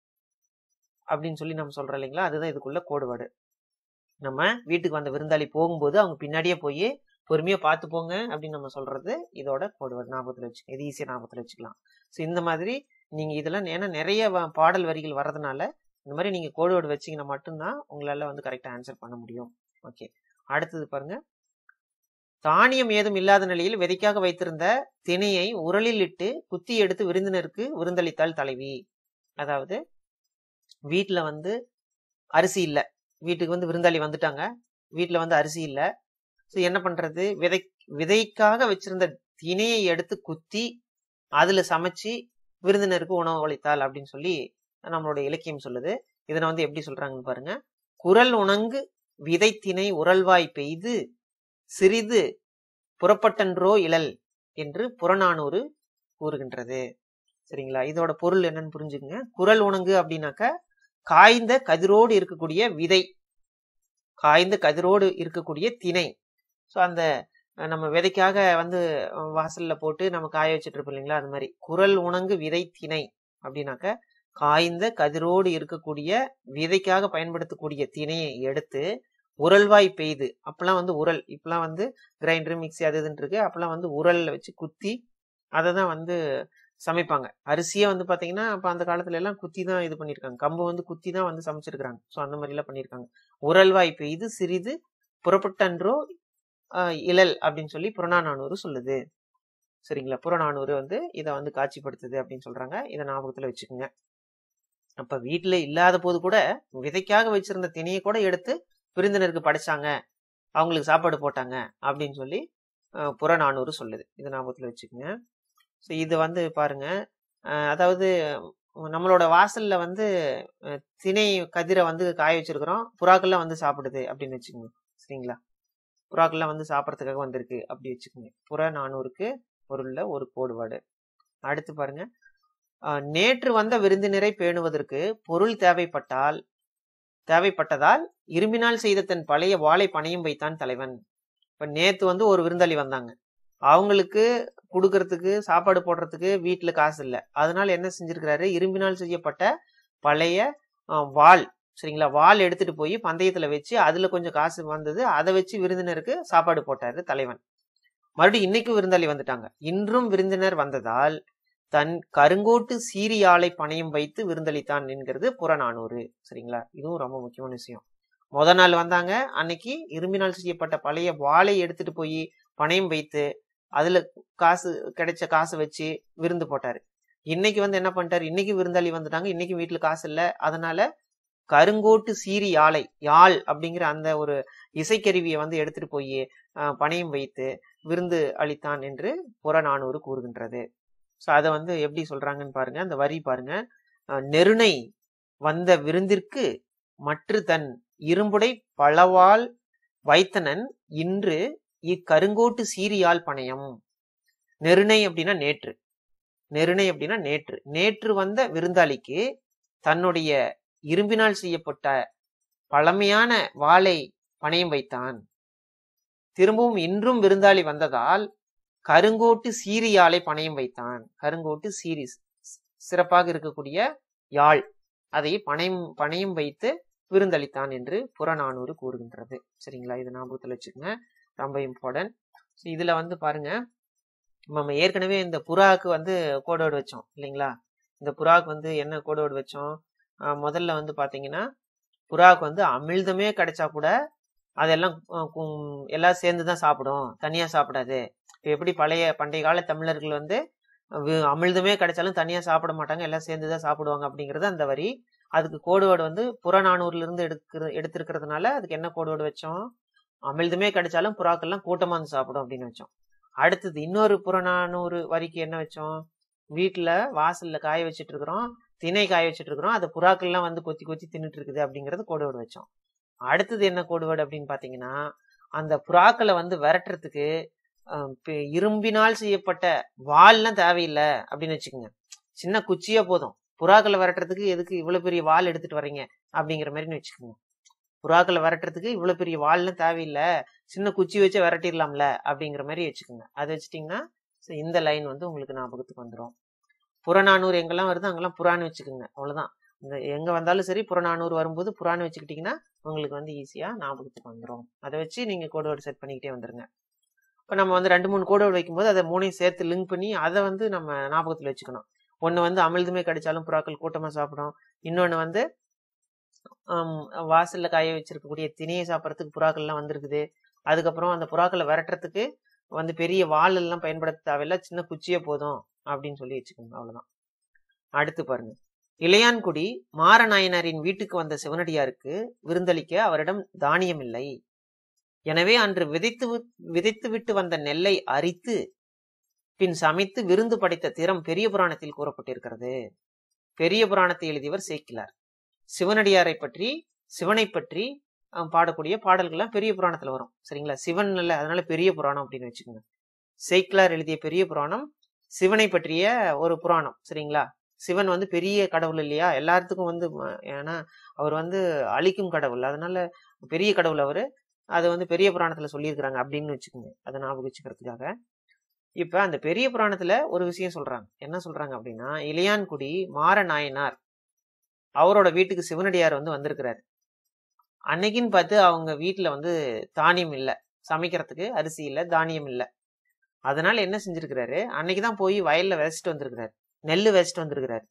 அப்படின்னு சொல்லி நம்ம சொல்றோம் இல்லைங்களா அதுதான் இதுக்குள்ள கோடுபாடு நம்ம வீட்டுக்கு வந்த விருந்தாளி போகும்போது அவங்க பின்னாடியே போய் பொறுமையா பார்த்து போங்க அப்படின்னு நம்ம சொல்றது இதோட கோடுபாடு ஞாபகத்துல வச்சு இது ஈஸியா ஞாபகத்துல வச்சுக்கலாம் ஸோ இந்த மாதிரி நீங்க இதெல்லாம் ஏன்னா நிறைய பாடல் வரிகள் வர்றதுனால இந்த மாதிரி நீங்க கோடுவேர்டு வச்சீங்கன்னா மட்டும்தான் உங்களால வந்து கரெக்டா ஆன்சர் பண்ண முடியும் ஓகே அடுத்தது பாருங்க தானியம் ஏதும் இல்லாத நிலையில் விதைக்காக வைத்திருந்த திணையை உரலில் இட்டு குத்தி எடுத்து விருந்தினருக்கு விருந்தளித்தாள் தலைவி அதாவது வீட்டுல வந்து அரிசி இல்லை வீட்டுக்கு வந்து விருந்தாளி வந்துட்டாங்க வீட்டுல வந்து அரிசி இல்லை ஸோ என்ன பண்றது விதை விதைக்காக வச்சிருந்த திணையை எடுத்து குத்தி அதுல சமைச்சு விருந்தினருக்கு உணவு அளித்தாள் அப்படின்னு சொல்லி நம்மளோட இலக்கியம் சொல்லுது இதனை வந்து எப்படி சொல்றாங்கன்னு பாருங்க குரல் உணங்கு விதைத்தினை உரல்வாய் பெய்து சிறிது புறப்பட்டன்றோ இழல் என்று புறநானூறு கூறுகின்றது சரிங்களா இதோட பொருள் என்னன்னு புரிஞ்சுக்குங்க குரல் உணங்கு அப்படின்னாக்க காய்ந்த கதிரோடு இருக்கக்கூடிய விதை காய்ந்த கதிரோடு இருக்கக்கூடிய திணை ஸோ அந்த நம்ம விதைக்காக வந்து வாசல்ல போட்டு நம்ம காய வச்சுட்டு இருப்போம் இல்லைங்களா அது மாதிரி குரல் உணங்கு விதை திணை அப்படின்னாக்க காய்ந்த கதிரோடு இருக்கக்கூடிய விதைக்காக பயன்படுத்தக்கூடிய திணையை எடுத்து உரல்வாய் பெய்து அப்பெல்லாம் வந்து உரல் இப்பெல்லாம் வந்து கிரைண்டர் மிக்சி அது இதுன்னு இருக்கு அப்பெல்லாம் வந்து உரல்ல வச்சு குத்தி அதை தான் வந்து சமைப்பாங்க அரிசியே வந்து பாத்தீங்கன்னா அப்ப அந்த காலத்துல எல்லாம் குத்தி தான் இது பண்ணிருக்காங்க கம்பு வந்து குத்தி தான் வந்து சமைச்சிருக்காங்க ஸோ அந்த மாதிரி எல்லாம் பண்ணிருக்காங்க உரல்வாய் பெய்து சிறிது புறப்பட்டன்றோ இழல் அப்படின்னு சொல்லி புறநானூறு சொல்லுது சரிங்களா புறநானூறு வந்து இதை வந்து காட்சிப்படுத்துது அப்படின்னு சொல்றாங்க இதை ஞாபகத்துல வச்சுக்கோங்க அப்ப வீட்டுல இல்லாத போது கூட விதைக்காக வச்சிருந்த திணையை கூட எடுத்து விருந்தினருக்கு படைச்சாங்க அவங்களுக்கு சாப்பாடு போட்டாங்க அப்படின்னு சொல்லி புறநானூறு சொல்லுது இதை ஞாபகத்துல வச்சுக்கோங்க ஸோ இது வந்து பாருங்க அதாவது நம்மளோட வாசல்ல வந்து திணை கதிரை வந்து காய வச்சிருக்கிறோம் புறாக்கள்லாம் வந்து சாப்பிடுது அப்படின்னு வச்சுக்கோங்க சரிங்களா புறாக்கள்லாம் வந்து சாப்பிட்றதுக்காக வந்திருக்கு அப்படி வச்சுக்கோங்க புற நானூறுக்கு பொருள்ல ஒரு கோடுபாடு அடுத்து பாருங்க நேற்று வந்த விருந்தினரை பேணுவதற்கு பொருள் தேவைப்பட்டால் தேவைப்பட்டதால் இரும்பினால் செய்த தன் பழைய வாழை பணையும் வைத்தான் தலைவன் இப்ப நேத்து வந்து ஒரு விருந்தாளி வந்தாங்க அவங்களுக்கு கொடுக்கறதுக்கு சாப்பாடு போடுறதுக்கு வீட்டுல காசு இல்லை அதனால என்ன செஞ்சிருக்கிறாரு இரும்பினால் செய்யப்பட்ட பழைய வாள் சரிங்களா வாள் எடுத்துட்டு போய் பந்தயத்துல வச்சு அதுல கொஞ்சம் காசு வந்தது அதை வச்சு விருந்தினருக்கு சாப்பாடு போட்டாரு தலைவன் மறுபடியும் இன்னைக்கும் விருந்தாளி வந்துட்டாங்க இன்றும் விருந்தினர் வந்ததால் தன் கருங்கோட்டு சீரியாலை பணையம் வைத்து விருந்தளித்தான் என்கிறது புறநானூறு சரிங்களா இதுவும் ரொம்ப முக்கியமான விஷயம் முத நாள் வந்தாங்க அன்னைக்கு இரும்பினால் செய்யப்பட்ட பழைய வாளை எடுத்துட்டு போய் பணையம் வைத்து அதுல காசு கிடைச்ச காசு வச்சு விருந்து போட்டாரு இன்னைக்கு வந்து என்ன பண்ணிட்டாரு இன்னைக்கு விருந்தாளி வந்துட்டாங்க இன்னைக்கு வீட்டுல காசு இல்ல அதனால கருங்கோட்டு சீரி யாழை யாழ் அப்படிங்கிற அந்த ஒரு இசைக்கருவியை வந்து எடுத்துட்டு போய் பணையம் வைத்து விருந்து அளித்தான் என்று புறநானூறு கூறுகின்றது ஸோ அதை வந்து எப்படி சொல்றாங்கன்னு பாருங்க அந்த வரி பாருங்க அஹ் நெருணை வந்த விருந்திற்கு மற்ற தன் இரும்புடை பழவால் வைத்தனன் இன்று இக்கருங்கோட்டு சீரியால் பணையம் நெருணை அப்படின்னா நேற்று நெருணை அப்படின்னா நேற்று நேற்று வந்த விருந்தாளிக்கு தன்னுடைய இரும்பினால் செய்யப்பட்ட பழமையான வாளை பணையம் வைத்தான் திரும்பவும் இன்றும் விருந்தாளி வந்ததால் கருங்கோட்டு சீரியாலை பணையம் வைத்தான் கருங்கோட்டு சீரி சிறப்பாக இருக்கக்கூடிய யாழ் அதை பணையம் பணையம் வைத்து விருந்தளித்தான் என்று புறநானூறு கூறுகின்றது சரிங்களா இது ஞாபகத்தில் வச்சுக்கோங்க ரொம்ப இம்பார்ட்டன்ட் இதுல வந்து பாருங்க நம்ம ஏற்கனவே இந்த புறாவுக்கு வந்து கோடோடு வச்சோம் இல்லைங்களா இந்த புறாவுக்கு வந்து என்ன கோடோடு வச்சோம் ஆஹ் முதல்ல வந்து பாத்தீங்கன்னா புறாவுக்கு வந்து அமிழ்தமே கிடைச்சா கூட அதெல்லாம் அஹ் கும்- எல்லாம் சேர்ந்து தான் சாப்பிடும் தனியா சாப்பிடாது இப்போ எப்படி பழைய பண்டைய கால தமிழர்கள் வந்து வி- அமிழ்தமே கிடைச்சாலும் தனியா சாப்பிட மாட்டாங்க எல்லாம் சேர்ந்து தான் சாப்பிடுவாங்க அப்படிங்கிறது அந்த வரி அதுக்கு கோடுவேர்டு வந்து புறநானூறுல இருந்து எடுக்கிற எடுத்திருக்கிறதுனால அதுக்கு என்ன கோடுவேர்டு வச்சோம் அமிழ்தமே கிடைச்சாலும் புறாக்கள்லாம் கூட்டமா வந்து சாப்பிடும் அப்படின்னு வச்சோம் அடுத்தது இன்னொரு புறநானூறு வரிக்கு என்ன வச்சோம் வீட்டுல வாசல்ல காய வச்சிட்டு இருக்கிறோம் திணை காய வச்சிட்டு இருக்கிறோம் அது புறாக்கள்லாம் வந்து கொத்தி கொத்தி தின்னுட்டு இருக்குது அப்படிங்கறது கோடுவேர்டு வச்சோம் அடுத்தது என்ன கோடுவேர்டு அப்படின்னு பாத்தீங்கன்னா அந்த புறாக்களை வந்து விரட்டுறதுக்கு அஹ், பி- இரும்பினால் செய்யப்பட்ட வால்லாம் தேவையில்லை அப்படின்னு வச்சுக்கோங்க சின்ன குச்சியே போதும் புறாக்களை விரட்டுறதுக்கு எதுக்கு இவ்வளவு பெரிய வால் எடுத்துட்டு வர்றீங்க அப்படிங்கிற மாதிரி வச்சுக்கோங்க புறாக்களை விரட்டுறதுக்கு இவ்வளவு பெரிய வால்லாம் தேவையில்லை சின்ன குச்சி வச்சு விரட்டிடலாம்ல அப்படிங்கிற மாதிரி வச்சுக்கோங்க அதை வச்சுட்டீங்கன்னா so இந்த லைன் வந்து உங்களுக்கு ஞாபகத்துக்கு வந்துடும் புறநானூறு எங்கெல்லாம் வருது அங்கெல்லாம் புறான்னு வச்சுக்கோங்க அவ்வளவுதான் இந்த எங்க வந்தாலும் சரி புறநானூறு வரும்போது புறான்னு வச்சுக்கிட்டீங்கன்னா உங்களுக்கு வந்து ஈஸியா ஞாபகத்துக்கு வந்துடும் அதை வச்சு நீங்க கோடோடு செட் பண்ணிக்கிட்டே வந்துருங்க இப்போ நம்ம வந்து ரெண்டு மூணு கோடோடு வைக்கும்போது அதை மூணையும் சேர்த்து லிங்க் பண்ணி அதை வந்து நம்ம ஞாபகத்துல வச்சுக்கணும் ஒன்று வந்து அமிழ்துமே கிடைச்சாலும் புறாக்கள் கூட்டமா சாப்பிடும் இன்னொன்று வந்து ஆம், வாசல்ல காய வச்சிருக்கக்கூடிய திணையை சாப்பிட்றதுக்கு புறாக்கள்லாம் வந்திருக்குது அதுக்கப்புறம் அந்த புறாக்களை விரட்டுறதுக்கு வந்து பெரிய வாள் எல்லாம் பயன்படுத்த தேவையில்ல சின்ன குச்சியே போதும் அப்படின்னு சொல்லி வச்சுக்கோங்க அவ்வளவுதான் அடுத்து பாருங்க இளையான்குடி மாரநாயனாரின் வீட்டுக்கு வந்த சிவனடியாருக்கு விருந்தளிக்க அவரிடம் தானியம் இல்லை எனவே அன்று விதைத்து வி- விதைத்து விட்டு வந்த நெல்லை அரித்து பின் சமைத்து விருந்து படைத்த திறம் பெரிய புராணத்தில் கூறப்பட்டிருக்கிறது பெரிய புராணத்தை எழுதியவர் சேக்கிலார் சிவனடியாரை பற்றி சிவனை பற்றி அஹ், பாடக்கூடிய பாடல்கள்லாம் பெரிய புராணத்துல வரும் சரிங்களா சிவன் இல்ல அதனால பெரிய புராணம் அப்படின்னு வச்சுக்கோங்க சேக்கிலார் எழுதிய பெரிய புராணம் சிவனை பற்றிய ஒரு புராணம் சரிங்களா சிவன் வந்து பெரிய கடவுள் இல்லையா எல்லாத்துக்கும் வந்து ம- ஏன்னா அவர் வந்து அழிக்கும் கடவுள் அதனால பெரிய கடவுள் அவரு அது வந்து பெரிய புராணத்துல சொல்லியிருக்கிறாங்க அப்படின்னு வச்சுக்கோங்க அதை ஞாபகம் வச்சுக்கிறதுக்காக இப்ப அந்த பெரிய புராணத்துல ஒரு விஷயம் சொல்றாங்க என்ன சொல்றாங்க அப்படின்னா இளையான்குடி மார நாயனார் அவரோட வீட்டுக்கு சிவனடியார் வந்து வந்திருக்கிறாரு அன்னைக்குன்னு பார்த்து அவங்க வீட்டுல வந்து தானியம் இல்ல சமைக்கிறதுக்கு அரிசி இல்ல தானியம் இல்ல அதனால என்ன செஞ்சிருக்கிறாரு அன்னைக்குதான் போய் வயல்ல விதைச்சிட்டு வந்திருக்கிறாரு நெல்லு விதைச்சிட்டு வந்திருக்கிறாரு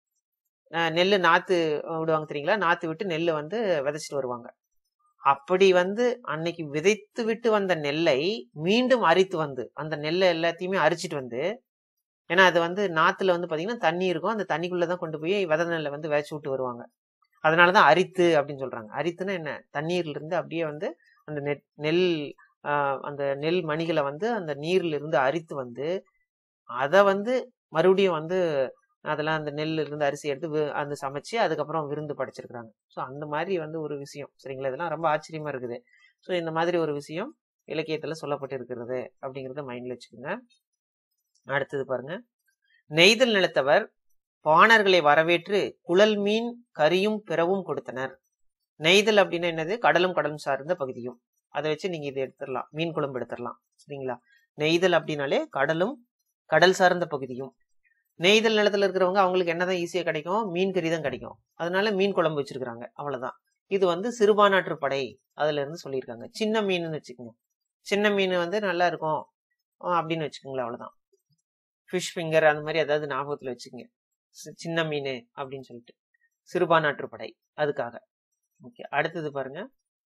அஹ் நெல்லு நாத்து விடுவாங்க தெரியுங்களா நாத்து விட்டு நெல்லு வந்து விதைச்சிட்டு வருவாங்க அப்படி வந்து அன்னைக்கு விதைத்து விட்டு வந்த நெல்லை மீண்டும் அரித்து வந்து அந்த நெல்லை எல்லாத்தையுமே அரிச்சிட்டு வந்து ஏன்னா அது வந்து நாத்துல வந்து பாத்தீங்கன்னா தண்ணி இருக்கும் அந்த தண்ணிக்குள்ளதான் கொண்டு போய் விதை நெல்லை வந்து விதைச்சு விட்டு வருவாங்க அதனாலதான் அரித்து அப்படின்னு சொல்றாங்க அரித்துன்னா என்ன தண்ணீர்ல இருந்து அப்படியே வந்து அந்த நெல் நெல் ஆஹ் அந்த நெல் மணிகளை வந்து அந்த நீர்ல இருந்து அரித்து வந்து அதை வந்து மறுபடியும் வந்து அதெல்லாம் அந்த நெல்ல இருந்து அரிசி எடுத்து வி- அந்த சமைச்சு அதுக்கப்புறம் விருந்து படைச்சிருக்கிறாங்க ஸோ அந்த மாதிரி வந்து ஒரு விஷயம் சரிங்களா இதெல்லாம் ரொம்ப ஆச்சரியமா இருக்குது ஸோ இந்த மாதிரி ஒரு விஷயம் இலக்கியத்துல சொல்லப்பட்டு இருக்கிறது அப்படிங்கறத மைண்ட்ல வச்சுக்கோங்க அடுத்தது பாருங்க நெய்தல் நிலத்தவர் பாணர்களை வரவேற்று குழல் மீன் கரியும் பிறவும் கொடுத்தனர் நெய்தல் அப்படின்னா என்னது கடலும் கடலும் சார்ந்த பகுதியும் அதை வச்சு நீங்க இதை எடுத்துடலாம் மீன் குழம்பு எடுத்துடலாம் சரிங்களா நெய்தல் அப்படின்னாலே கடலும் கடல் சார்ந்த பகுதியும் நெய்தல் நிலத்துல இருக்கிறவங்க அவங்களுக்கு என்னதான் ஈஸியா கிடைக்கும் மீன் கறி தான் கிடைக்கும் அதனால மீன் குழம்பு வச்சிருக்காங்க அவ்வளவுதான் இது வந்து சிறுபானாற்று படை அதுல இருந்து சொல்லியிருக்காங்க சின்ன மீன் வச்சுக்கோங்க சின்ன மீன் வந்து நல்லா இருக்கும் அஹ் அப்படின்னு வச்சுக்கோங்களேன் அவ்வளவுதான் ஃபிஷ் ஃபிங்கர் அந்த மாதிரி ஏதாவது ஞாபகத்துல வச்சுக்கோங்க சி- சின்ன மீன் அப்படின்னு சொல்லிட்டு சிறுபானாற்று படை அதுக்காக ஓகே அடுத்தது பாருங்க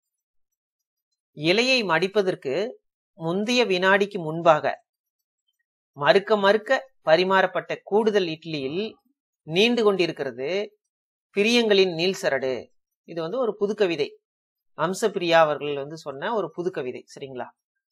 இலையை மடிப்பதற்கு முந்தைய வினாடிக்கு முன்பாக மறுக்க மறுக்க பரிமாறப்பட்ட கூடுதல் இட்லியில் நீண்டு கொண்டிருக்கிறது பிரியங்களின் நீள்சரடு இது வந்து ஒரு புது கவிதை அம்சப்பிரியா அவர்கள் வந்து சொன்ன ஒரு புது கவிதை சரிங்களா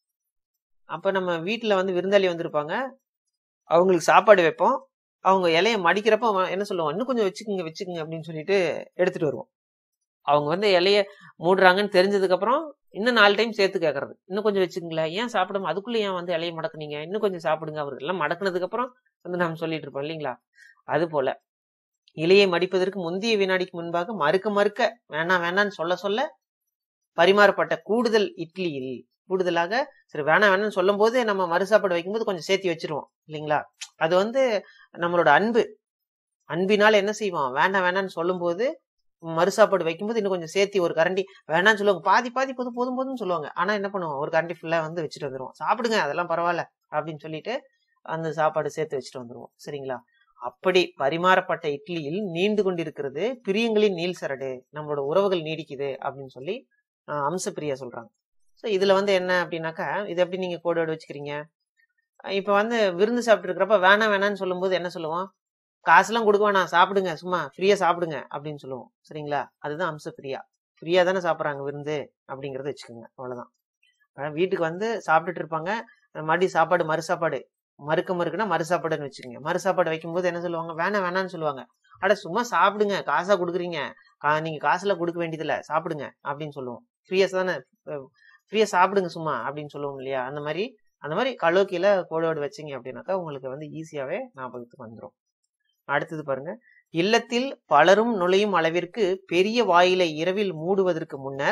அப்ப நம்ம வீட்டுல வந்து விருந்தாளி வந்திருப்பாங்க அவங்களுக்கு சாப்பாடு வைப்போம் அவங்க இலைய மடிக்கிறப்ப அவன் என்ன சொல்லுவான் இன்னும் கொஞ்சம் வச்சுக்குங்க வச்சுக்குங்க அப்படின்னு சொல்லிட்டு எடுத்துட்டு வருவோம் அவங்க வந்து இலைய மூடுறாங்கன்னு தெரிஞ்சதுக்கு அப்புறம் இன்னும் நாலு டைம் சேர்த்து கேட்கறது இன்னும் கொஞ்சம் வச்சுக்கங்களேன் ஏன் சாப்பிடாம அதுக்குள்ள ஏன் வந்து இலைய மடக்குனீங்க இன்னும் கொஞ்சம் சாப்பிடுங்க அவர்கள் எல்லாம் மடக்குனதுக்கு அப்புறம் வந்து நாம் சொல்லிட்டு இருப்போம் இல்லைங்களா அது போல இலையை மடிப்பதற்கு முந்தைய வினாடிக்கு முன்பாக மறுக்க மறுக்க வேணாம் வேணாம்னு சொல்ல சொல்ல பரிமாறப்பட்ட கூடுதல் இட்லியில் கூடுதலாக சரி வேணாம் வேணாம்னு சொல்லும் போது நம்ம மறுசாப்பாடு வைக்கும்போது கொஞ்சம் சேர்த்து வச்சிருவோம் இல்லைங்களா அது வந்து நம்மளோட அன்பு அன்பினால் என்ன செய்வோம் வேண்டாம் வேணாம்னு சொல்லும்போது மறுசாப்பாடு வைக்கும்போது இன்னும் கொஞ்சம் சேர்த்தி ஒரு கரண்டி வேணாம்னு சொல்லுவாங்க பாதி பாதி போதும் போதும் போதும்னு சொல்லுவாங்க ஆனா என்ன பண்ணுவோம் ஒரு கரண்டி ஃபுல்லா வந்து வச்சுட்டு வந்துருவோம் சாப்பிடுங்க அதெல்லாம் பரவாயில்ல அப்படின்னு சொல்லிட்டு அந்த சாப்பாடு சேர்த்து வச்சுட்டு வந்துருவோம் சரிங்களா அப்படி பரிமாறப்பட்ட இட்லியில் நீண்டு கொண்டிருக்கிறது பிரியங்களின் நீள் சரடு நம்மளோட உறவுகள் நீடிக்குது அப்படின்னு சொல்லி ஆஹ், அம்சப்பிரியா சொல்றாங்க ஸோ இதுல வந்து என்ன அப்படின்னாக்கா இது எப்படி நீங்க கோடோடு வச்சுக்கிறீங்க அஹ் இப்ப வந்து விருந்து சாப்பிட்டு இருக்கிறப்ப வேணாம் வேணாம்னு சொல்லும்போது என்ன சொல்லுவோம் காசுலாம் கொடுக்க வேணாம் சாப்பிடுங்க சும்மா ஃப்ரீயா சாப்பிடுங்க அப்படின்னு சொல்லுவோம் சரிங்களா அதுதான் அம்சப்பிரியா ஃப்ரீயா தானே சாப்பிட்றாங்க விருந்து அப்படிங்கறத வச்சுக்கோங்க அவ்வளவுதான் அஹ் வீட்டுக்கு வந்து சாப்பிட்டுட்டு இருப்பாங்க மறுபடியும் சாப்பாடு மறு சாப்பாடு மறுக்க மறுக்குன்னா மறு சாப்பாடுன்னு வச்சுக்கோங்க மறு சாப்பாடு வைக்கும்போது என்ன சொல்லுவாங்க வேணாம் வேணாம்னு சொல்லுவாங்க அட சும்மா சாப்பிடுங்க காசா கொடுக்குறீங்க கா- நீங்க காசுலாம் கொடுக்க வேண்டியதில்ல சாப்பிடுங்க அப்படின்னு சொல்லுவோம் ஃப்ரீயா தானே ஃப்ரீயா சாப்பிடுங்க சும்மா அப்படின்னு சொல்லுவோம் இல்லையா அந்த மாதிரி அந்த மாதிரி கலோக்கியில கோடோடு வச்சீங்க அப்படின்னாக்கா உங்களுக்கு வந்து ஈஸியாவே ஞாபகத்துக்கு வந்துடும் அடுத்தது பாருங்க இல்லத்தில் பலரும் நுழையும் அளவிற்கு பெரிய வாயிலை இரவில் மூடுவதற்கு முன்னர்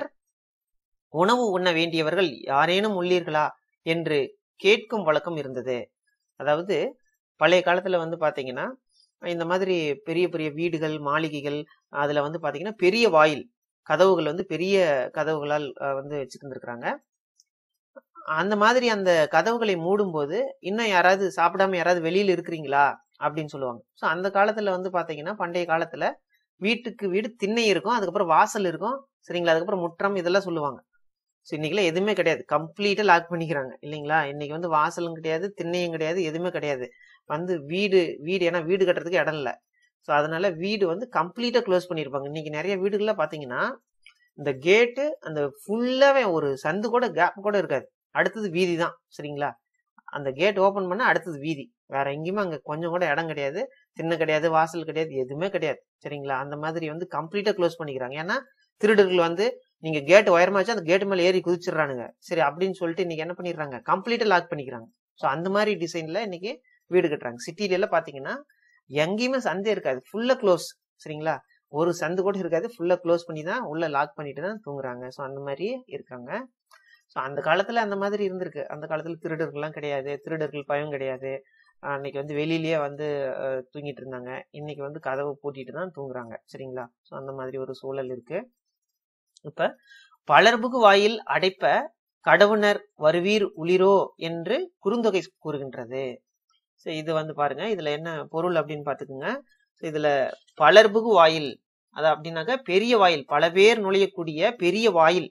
உணவு உண்ண வேண்டியவர்கள் யாரேனும் உள்ளீர்களா என்று கேட்கும் வழக்கம் இருந்தது அதாவது பழைய காலத்துல வந்து பாத்தீங்கன்னா இந்த மாதிரி பெரிய பெரிய வீடுகள் மாளிகைகள் அதுல வந்து பாத்தீங்கன்னா பெரிய வாயில் கதவுகள் வந்து பெரிய கதவுகளால் அஹ், வந்து வச்சுருந்துருக்காங்க அந்த மாதிரி அந்த கதவுகளை மூடும்போது இன்னும் யாராவது சாப்பிடாம யாராவது வெளியில இருக்கிறீங்களா அப்படின்னு சொல்லுவாங்க ஸோ அந்த காலத்துல வந்து பாத்தீங்கன்னா பண்டைய காலத்துல வீட்டுக்கு வீடு திண்ணை இருக்கும் அதுக்கப்புறம் வாசல் இருக்கும் சரிங்களா அதுக்கப்புறம் முற்றம் இதெல்லாம் சொல்லுவாங்க ஸோ இன்னைக்கெல்லாம் எதுவுமே கிடையாது கம்ப்ளீட்டா லாக் பண்ணிக்கிறாங்க இல்லைங்களா இன்னைக்கு வந்து வாசலும் கிடையாது திண்ணையும் கிடையாது எதுவுமே கிடையாது வந்து வீடு வீடு ஏன்னா வீடு கட்டுறதுக்கு இடம் இல்லை ஸோ அதனால வீடு வந்து கம்ப்ளீட்டா க்ளோஸ் பண்ணியிருப்பாங்க இன்னைக்கு நிறைய வீடுகள்ல பாத்தீங்கன்னா இந்த கேட்டு அந்த ஃபுல்லாவே ஒரு சந்து கூட கேப் கூட இருக்காது அடுத்தது வீதி தான் சரிங்களா அந்த கேட் ஓபன் பண்ணா அடுத்தது வீதி வேற எங்கேயுமே அங்க கொஞ்சம் கூட இடம் கிடையாது திண்ணை கிடையாது வாசல் கிடையாது எதுவுமே கிடையாது சரிங்களா அந்த மாதிரி வந்து கம்ப்ளீட்டா க்ளோஸ் பண்ணிக்கிறாங்க ஏன்னா திருடர்கள் வந்து நீங்க கேட் உயரமாச்சு அந்த கேட் மேல ஏறி குதிச்சிடுறானுங்க சரி அப்படின்னு சொல்லிட்டு இன்னைக்கு என்ன பண்ணிடுறாங்க கம்ப்ளீட்டா லாக் பண்ணிக்கிறாங்க ஸோ அந்த மாதிரி டிசைன்ல இன்னைக்கு வீடு கட்டுறாங்க சிட்டில எல்லாம் பாத்தீங்கன்னா எங்கேயுமே சந்தே இருக்காது ஃபுல்லா க்ளோஸ் சரிங்களா ஒரு சந்து கூட இருக்காது ஃபுல்லா க்ளோஸ் பண்ணி தான் உள்ள லாக் பண்ணிட்டு தான் தூங்குறாங்க ஸோ அந்த மாதிரி இருக்காங்க ஸோ அந்த காலத்துல அந்த மாதிரி இருந்திருக்கு அந்த காலத்துல திருடர்கள்லாம் கிடையாது திருடர்கள் பயம் கிடையாது ஆஹ் அன்னைக்கு வந்து வெளியிலயே வந்து அஹ், தூங்கிட்டு இருந்தாங்க இன்னைக்கு வந்து கதவை பூட்டிட்டு தான் தூங்குறாங்க சரிங்களா ஸோ அந்த மாதிரி ஒரு சூழல் இருக்கு இப்ப பலர்புகு வாயில் அடைப்ப கடவுணர் வருவீர் உளிரோ என்று குறுந்தொகை கூறுகின்றது ஸோ இது வந்து பாருங்க இதுல என்ன பொருள் அப்படின்னு பாத்துக்குங்க ஸோ இதுல பலர்புகு வாயில் அது அப்படின்னாக்க பெரிய வாயில் பல பேர் நுழையக்கூடிய பெரிய வாயில்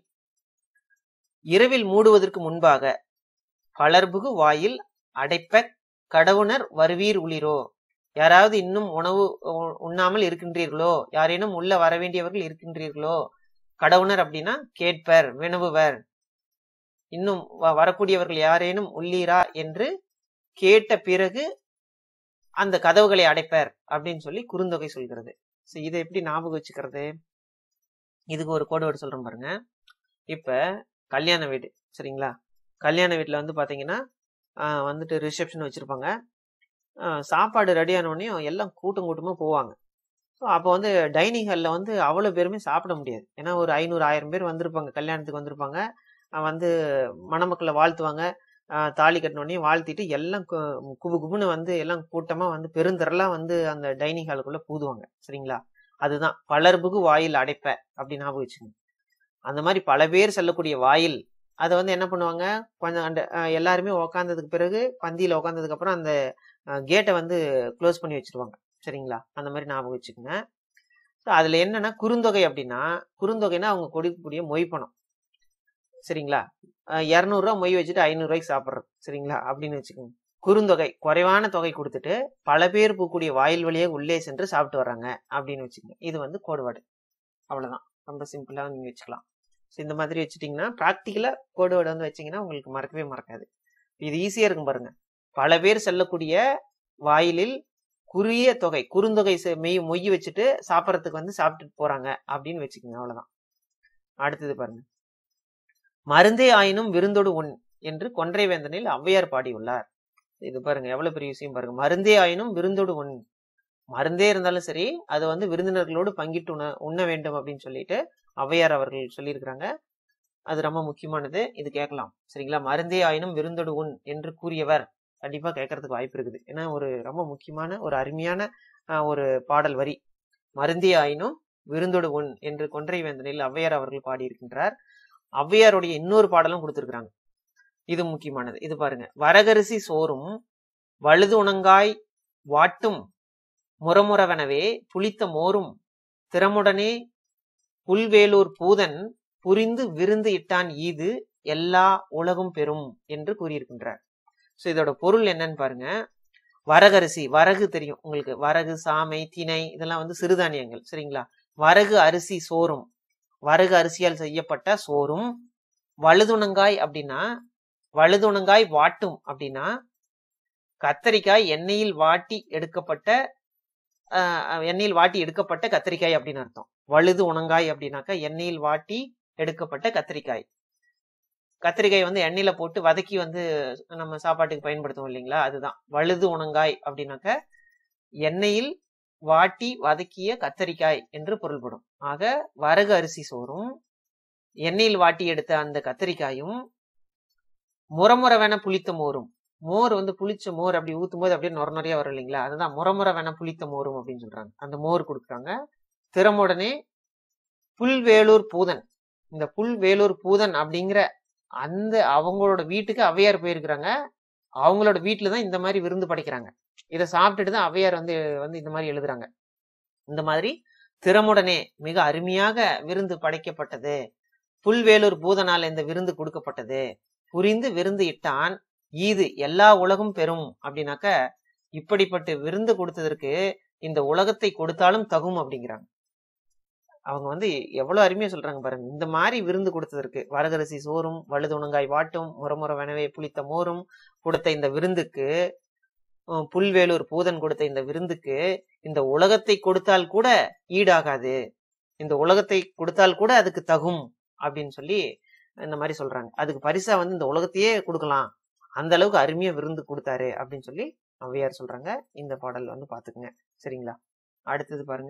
இரவில் மூடுவதற்கு முன்பாக பலர்புகு வாயில் அடைப்ப கடவுணர் வருவீர் உளிரோ யாராவது இன்னும் உணவு உ- உண்ணாமல் இருக்கின்றீர்களோ யாரேனும் உள்ள வர வேண்டியவர்கள் இருக்கின்றீர்களோ கடவுணர் அப்படின்னா கேட்பர் வினவுவர் இன்னும் வ- வரக்கூடியவர்கள் யாரேனும் உள்ளீரா என்று கேட்ட பிறகு அந்த கதவுகளை அடைப்பர் அப்படின்னு சொல்லி குறுந்தொகை சொல்கிறது சோ இதை எப்படி ஞாபகம் வச்சுக்கிறது இதுக்கு ஒரு கோடு வேர்டு சொல்றேன் பாருங்க இப்ப கல்யாண வீடு சரிங்களா கல்யாண வீட்டுல வந்து பாத்தீங்கன்னா ஆஹ் வந்துட்டு ரிசப்ஷன் வச்சிருப்பாங்க ஆஹ் சாப்பாடு ரெடி உடனே எல்லாம் கூட்டம் கூட்டமா போவாங்க ஸோ அப்போ வந்து டைனிங் ஹாலில் வந்து அவ்வளோ பேருமே சாப்பிட முடியாது ஏன்னா ஒரு ஐநூறு ஆயிரம் பேர் வந்திருப்பாங்க கல்யாணத்துக்கு வந்திருப்பாங்க ஆஹ் வந்து மணமக்களை வாழ்த்துவாங்க ஆஹ் தாலி கட்டினோடனே வாழ்த்திட்டு எல்லாம் கு- குபு குபுன்னு வந்து எல்லாம் கூட்டமா வந்து பெருந்திரளா வந்து அந்த டைனிங் ஹாலுக்குள்ள பூதுவாங்க சரிங்களா அதுதான் பலர்புகு வாயில் அடைப்ப அப்படி ஞாபகம் வச்சுக்கோங்க அந்த மாதிரி பல பேர் செல்லக்கூடிய வாயில் அதை வந்து என்ன பண்ணுவாங்க கொஞ்சம் அந்த ஆஹ் எல்லாருமே உக்காந்ததுக்கு பிறகு பந்தியில உக்காந்ததுக்கு அப்புறம் அந்த கேட்டை வந்து க்ளோஸ் பண்ணி வச்சிருவாங்க சரிங்களா அந்த மாதிரி ஞாபகம் வச்சுக்கோங்க ஸோ அதுல என்னன்னா குறுந்தொகை அப்படின்னா குறுந்தொகைன்னா அவங்க கொடுக்கக்கூடிய மொய் பணம் சரிங்களா அஹ் இரநூறுவா மொய் வச்சுட்டு ஐநூறுரூவாய்க்கு சாப்பிட்றது சரிங்களா அப்படின்னு வச்சுக்கோங்க குறுந்தொகை குறைவான தொகை கொடுத்துட்டு பல பேர் போகக்கூடிய வாயில் வழியாக உள்ளே சென்று சாப்பிட்டு வர்றாங்க அப்படின்னு வச்சுக்கோங்க இது வந்து கோடுவாடு அவ்வளவுதான் ரொம்ப சிம்பிளா நீங்க வச்சுக்கலாம் ஸோ இந்த மாதிரி வச்சுட்டீங்கன்னா ப்ராக்டிக்கலா கோடுவாடு வந்து வச்சீங்கன்னா உங்களுக்கு மறக்கவே மறக்காது இது ஈஸியா இருக்கும் பாருங்க பல பேர் செல்லக்கூடிய வாயிலில் குறுகிய தொகை குறுந்தொகை செ- மெய் மொய் வச்சுட்டு சாப்பிட்றதுக்கு வந்து சாப்பிட்டுட்டு போறாங்க அப்படின்னு வச்சுக்கோங்க அவ்வளவுதான் அடுத்தது பாருங்க மருந்தே ஆயினும் விருந்தோடு உண் என்று கொன்றை வேந்தனில் ஔவையார் பாடியுள்ளார் இது பாருங்க எவ்வளவு பெரிய விஷயம் பாருங்க மருந்தே ஆயினும் விருந்தோடு உண் மருந்தே இருந்தாலும் சரி அதை வந்து விருந்தினர்களோடு பங்கிட்டு உண்ண உண்ண வேண்டும் அப்படின்னு சொல்லிட்டு ஔவையார் அவர்கள் சொல்லியிருக்கிறாங்க அது ரொம்ப முக்கியமானது இது கேட்கலாம் சரிங்களா மருந்தே ஆயினும் விருந்தோடு உண் என்று கூறியவர் கண்டிப்பா கேட்கறதுக்கு வாய்ப்பு இருக்குது ஏன்னா ஒரு ரொம்ப முக்கியமான ஒரு அருமையான ஆஹ், ஒரு பாடல் வரி மருந்தே ஆயினும் விருந்தோடு உண் என்று கொன்றை வேந்தனில் ஔவையார் அவர்கள் பாடியிருக்கின்றார் ஔவையாருடைய இன்னொரு பாடலும் கொடுத்திருக்கிறாங்க இது முக்கியமானது இது பாருங்க வரகரிசி சோறும் வழுது உணங்காய் வாட்டும் முரமுறவெனவே புளித்த மோரும் திறமுடனே புல்வேலூர் பூதன் புரிந்து விருந்து இட்டான் ஈது எல்லா உலகும் பெறும் என்று கூறியிருக்கின்றார் சோ இதோட பொருள் என்னன்னு பாருங்க வரகரிசி வரகு தெரியும் உங்களுக்கு வரகு சாமை திணை இதெல்லாம் வந்து சிறுதானியங்கள் சரிங்களா வரகு அரிசி சோறும் வரகு அரிசியால் செய்யப்பட்ட சோறும் வழுதுணங்காய் அப்படின்னா வழுதுணங்காய் வாட்டும் அப்படின்னா கத்தரிக்காய் எண்ணெயில் வாட்டி எடுக்கப்பட்ட ஆஹ், எண்ணெயில் வாட்டி எடுக்கப்பட்ட கத்தரிக்காய் அப்படின்னு அர்த்தம் வழுது உணங்காய் அப்படின்னாக்கா எண்ணெயில் வாட்டி எடுக்கப்பட்ட கத்தரிக்காய் கத்திரிக்காய் வந்து எண்ணெயில போட்டு வதக்கி வந்து நம்ம சாப்பாட்டுக்கு பயன்படுத்துவோம் இல்லைங்களா அதுதான் வழுது உணங்காய் அப்படின்னாக்க எண்ணெயில் வாட்டி வதக்கிய கத்தரிக்காய் என்று பொருள்படும் ஆக வரகு அரிசி சோறும் எண்ணெயில் வாட்டி எடுத்த அந்த கத்தரிக்காயும் முறமுறவென புளித்த மோரும் மோர் வந்து புளிச்ச மோர் அப்படி ஊத்தும் போது அப்படியே நொர நொறையா வரும் இல்லைங்களா அதுதான் முறமுறவென புளித்த மோரும் அப்படின்னு சொல்றாங்க அந்த மோர் கொடுக்குறாங்க திறமுடனே புல்வேலூர் பூதன் இந்த புல்வேலூர் பூதன் அப்படிங்கிற அந்த அவங்களோட வீட்டுக்கு ஔவையார் போயிருக்கிறாங்க அவங்களோட வீட்டுல தான் இந்த மாதிரி விருந்து படைக்கிறாங்க இதை சாப்பிட்டுட்டு தான் ஔவையார் வந்து வந்து இந்த மாதிரி எழுதுறாங்க இந்த மாதிரி திறமுடனே மிக அருமையாக விருந்து படைக்கப்பட்டது புல்வேலூர் பூதனால் இந்த விருந்து கொடுக்கப்பட்டது புரிந்து விருந்து இட்டான் ஈது எல்லா உலகும் பெறும் அப்படின்னாக்க இப்படிப்பட்ட விருந்து கொடுத்ததற்கு இந்த உலகத்தை கொடுத்தாலும் தகும் அப்படிங்கிறாங்க அவங்க வந்து எவ்வளவு அருமையா சொல்றாங்க பாருங்க இந்த மாதிரி விருந்து கொடுத்ததற்கு வரகரிசி சோறும் வழுதுணங்காய் வாட்டும் முறமுற வெனவே புளித்த மோரும் கொடுத்த இந்த விருந்துக்கு உம், புல்வேலூர் பூதன் கொடுத்த இந்த விருந்துக்கு இந்த உலகத்தை கொடுத்தால் கூட ஈடாகாது இந்த உலகத்தை கொடுத்தால் கூட அதுக்கு தகும் அப்படின்னு சொல்லி இந்த மாதிரி சொல்றாங்க அதுக்கு பரிசா வந்து இந்த உலகத்தையே கொடுக்கலாம் அந்த அளவுக்கு அருமையா விருந்து கொடுத்தாரு அப்படின்னு சொல்லி ஔவையார் சொல்றாங்க இந்த பாடல் வந்து பாத்துக்குங்க சரிங்களா அடுத்தது பாருங்க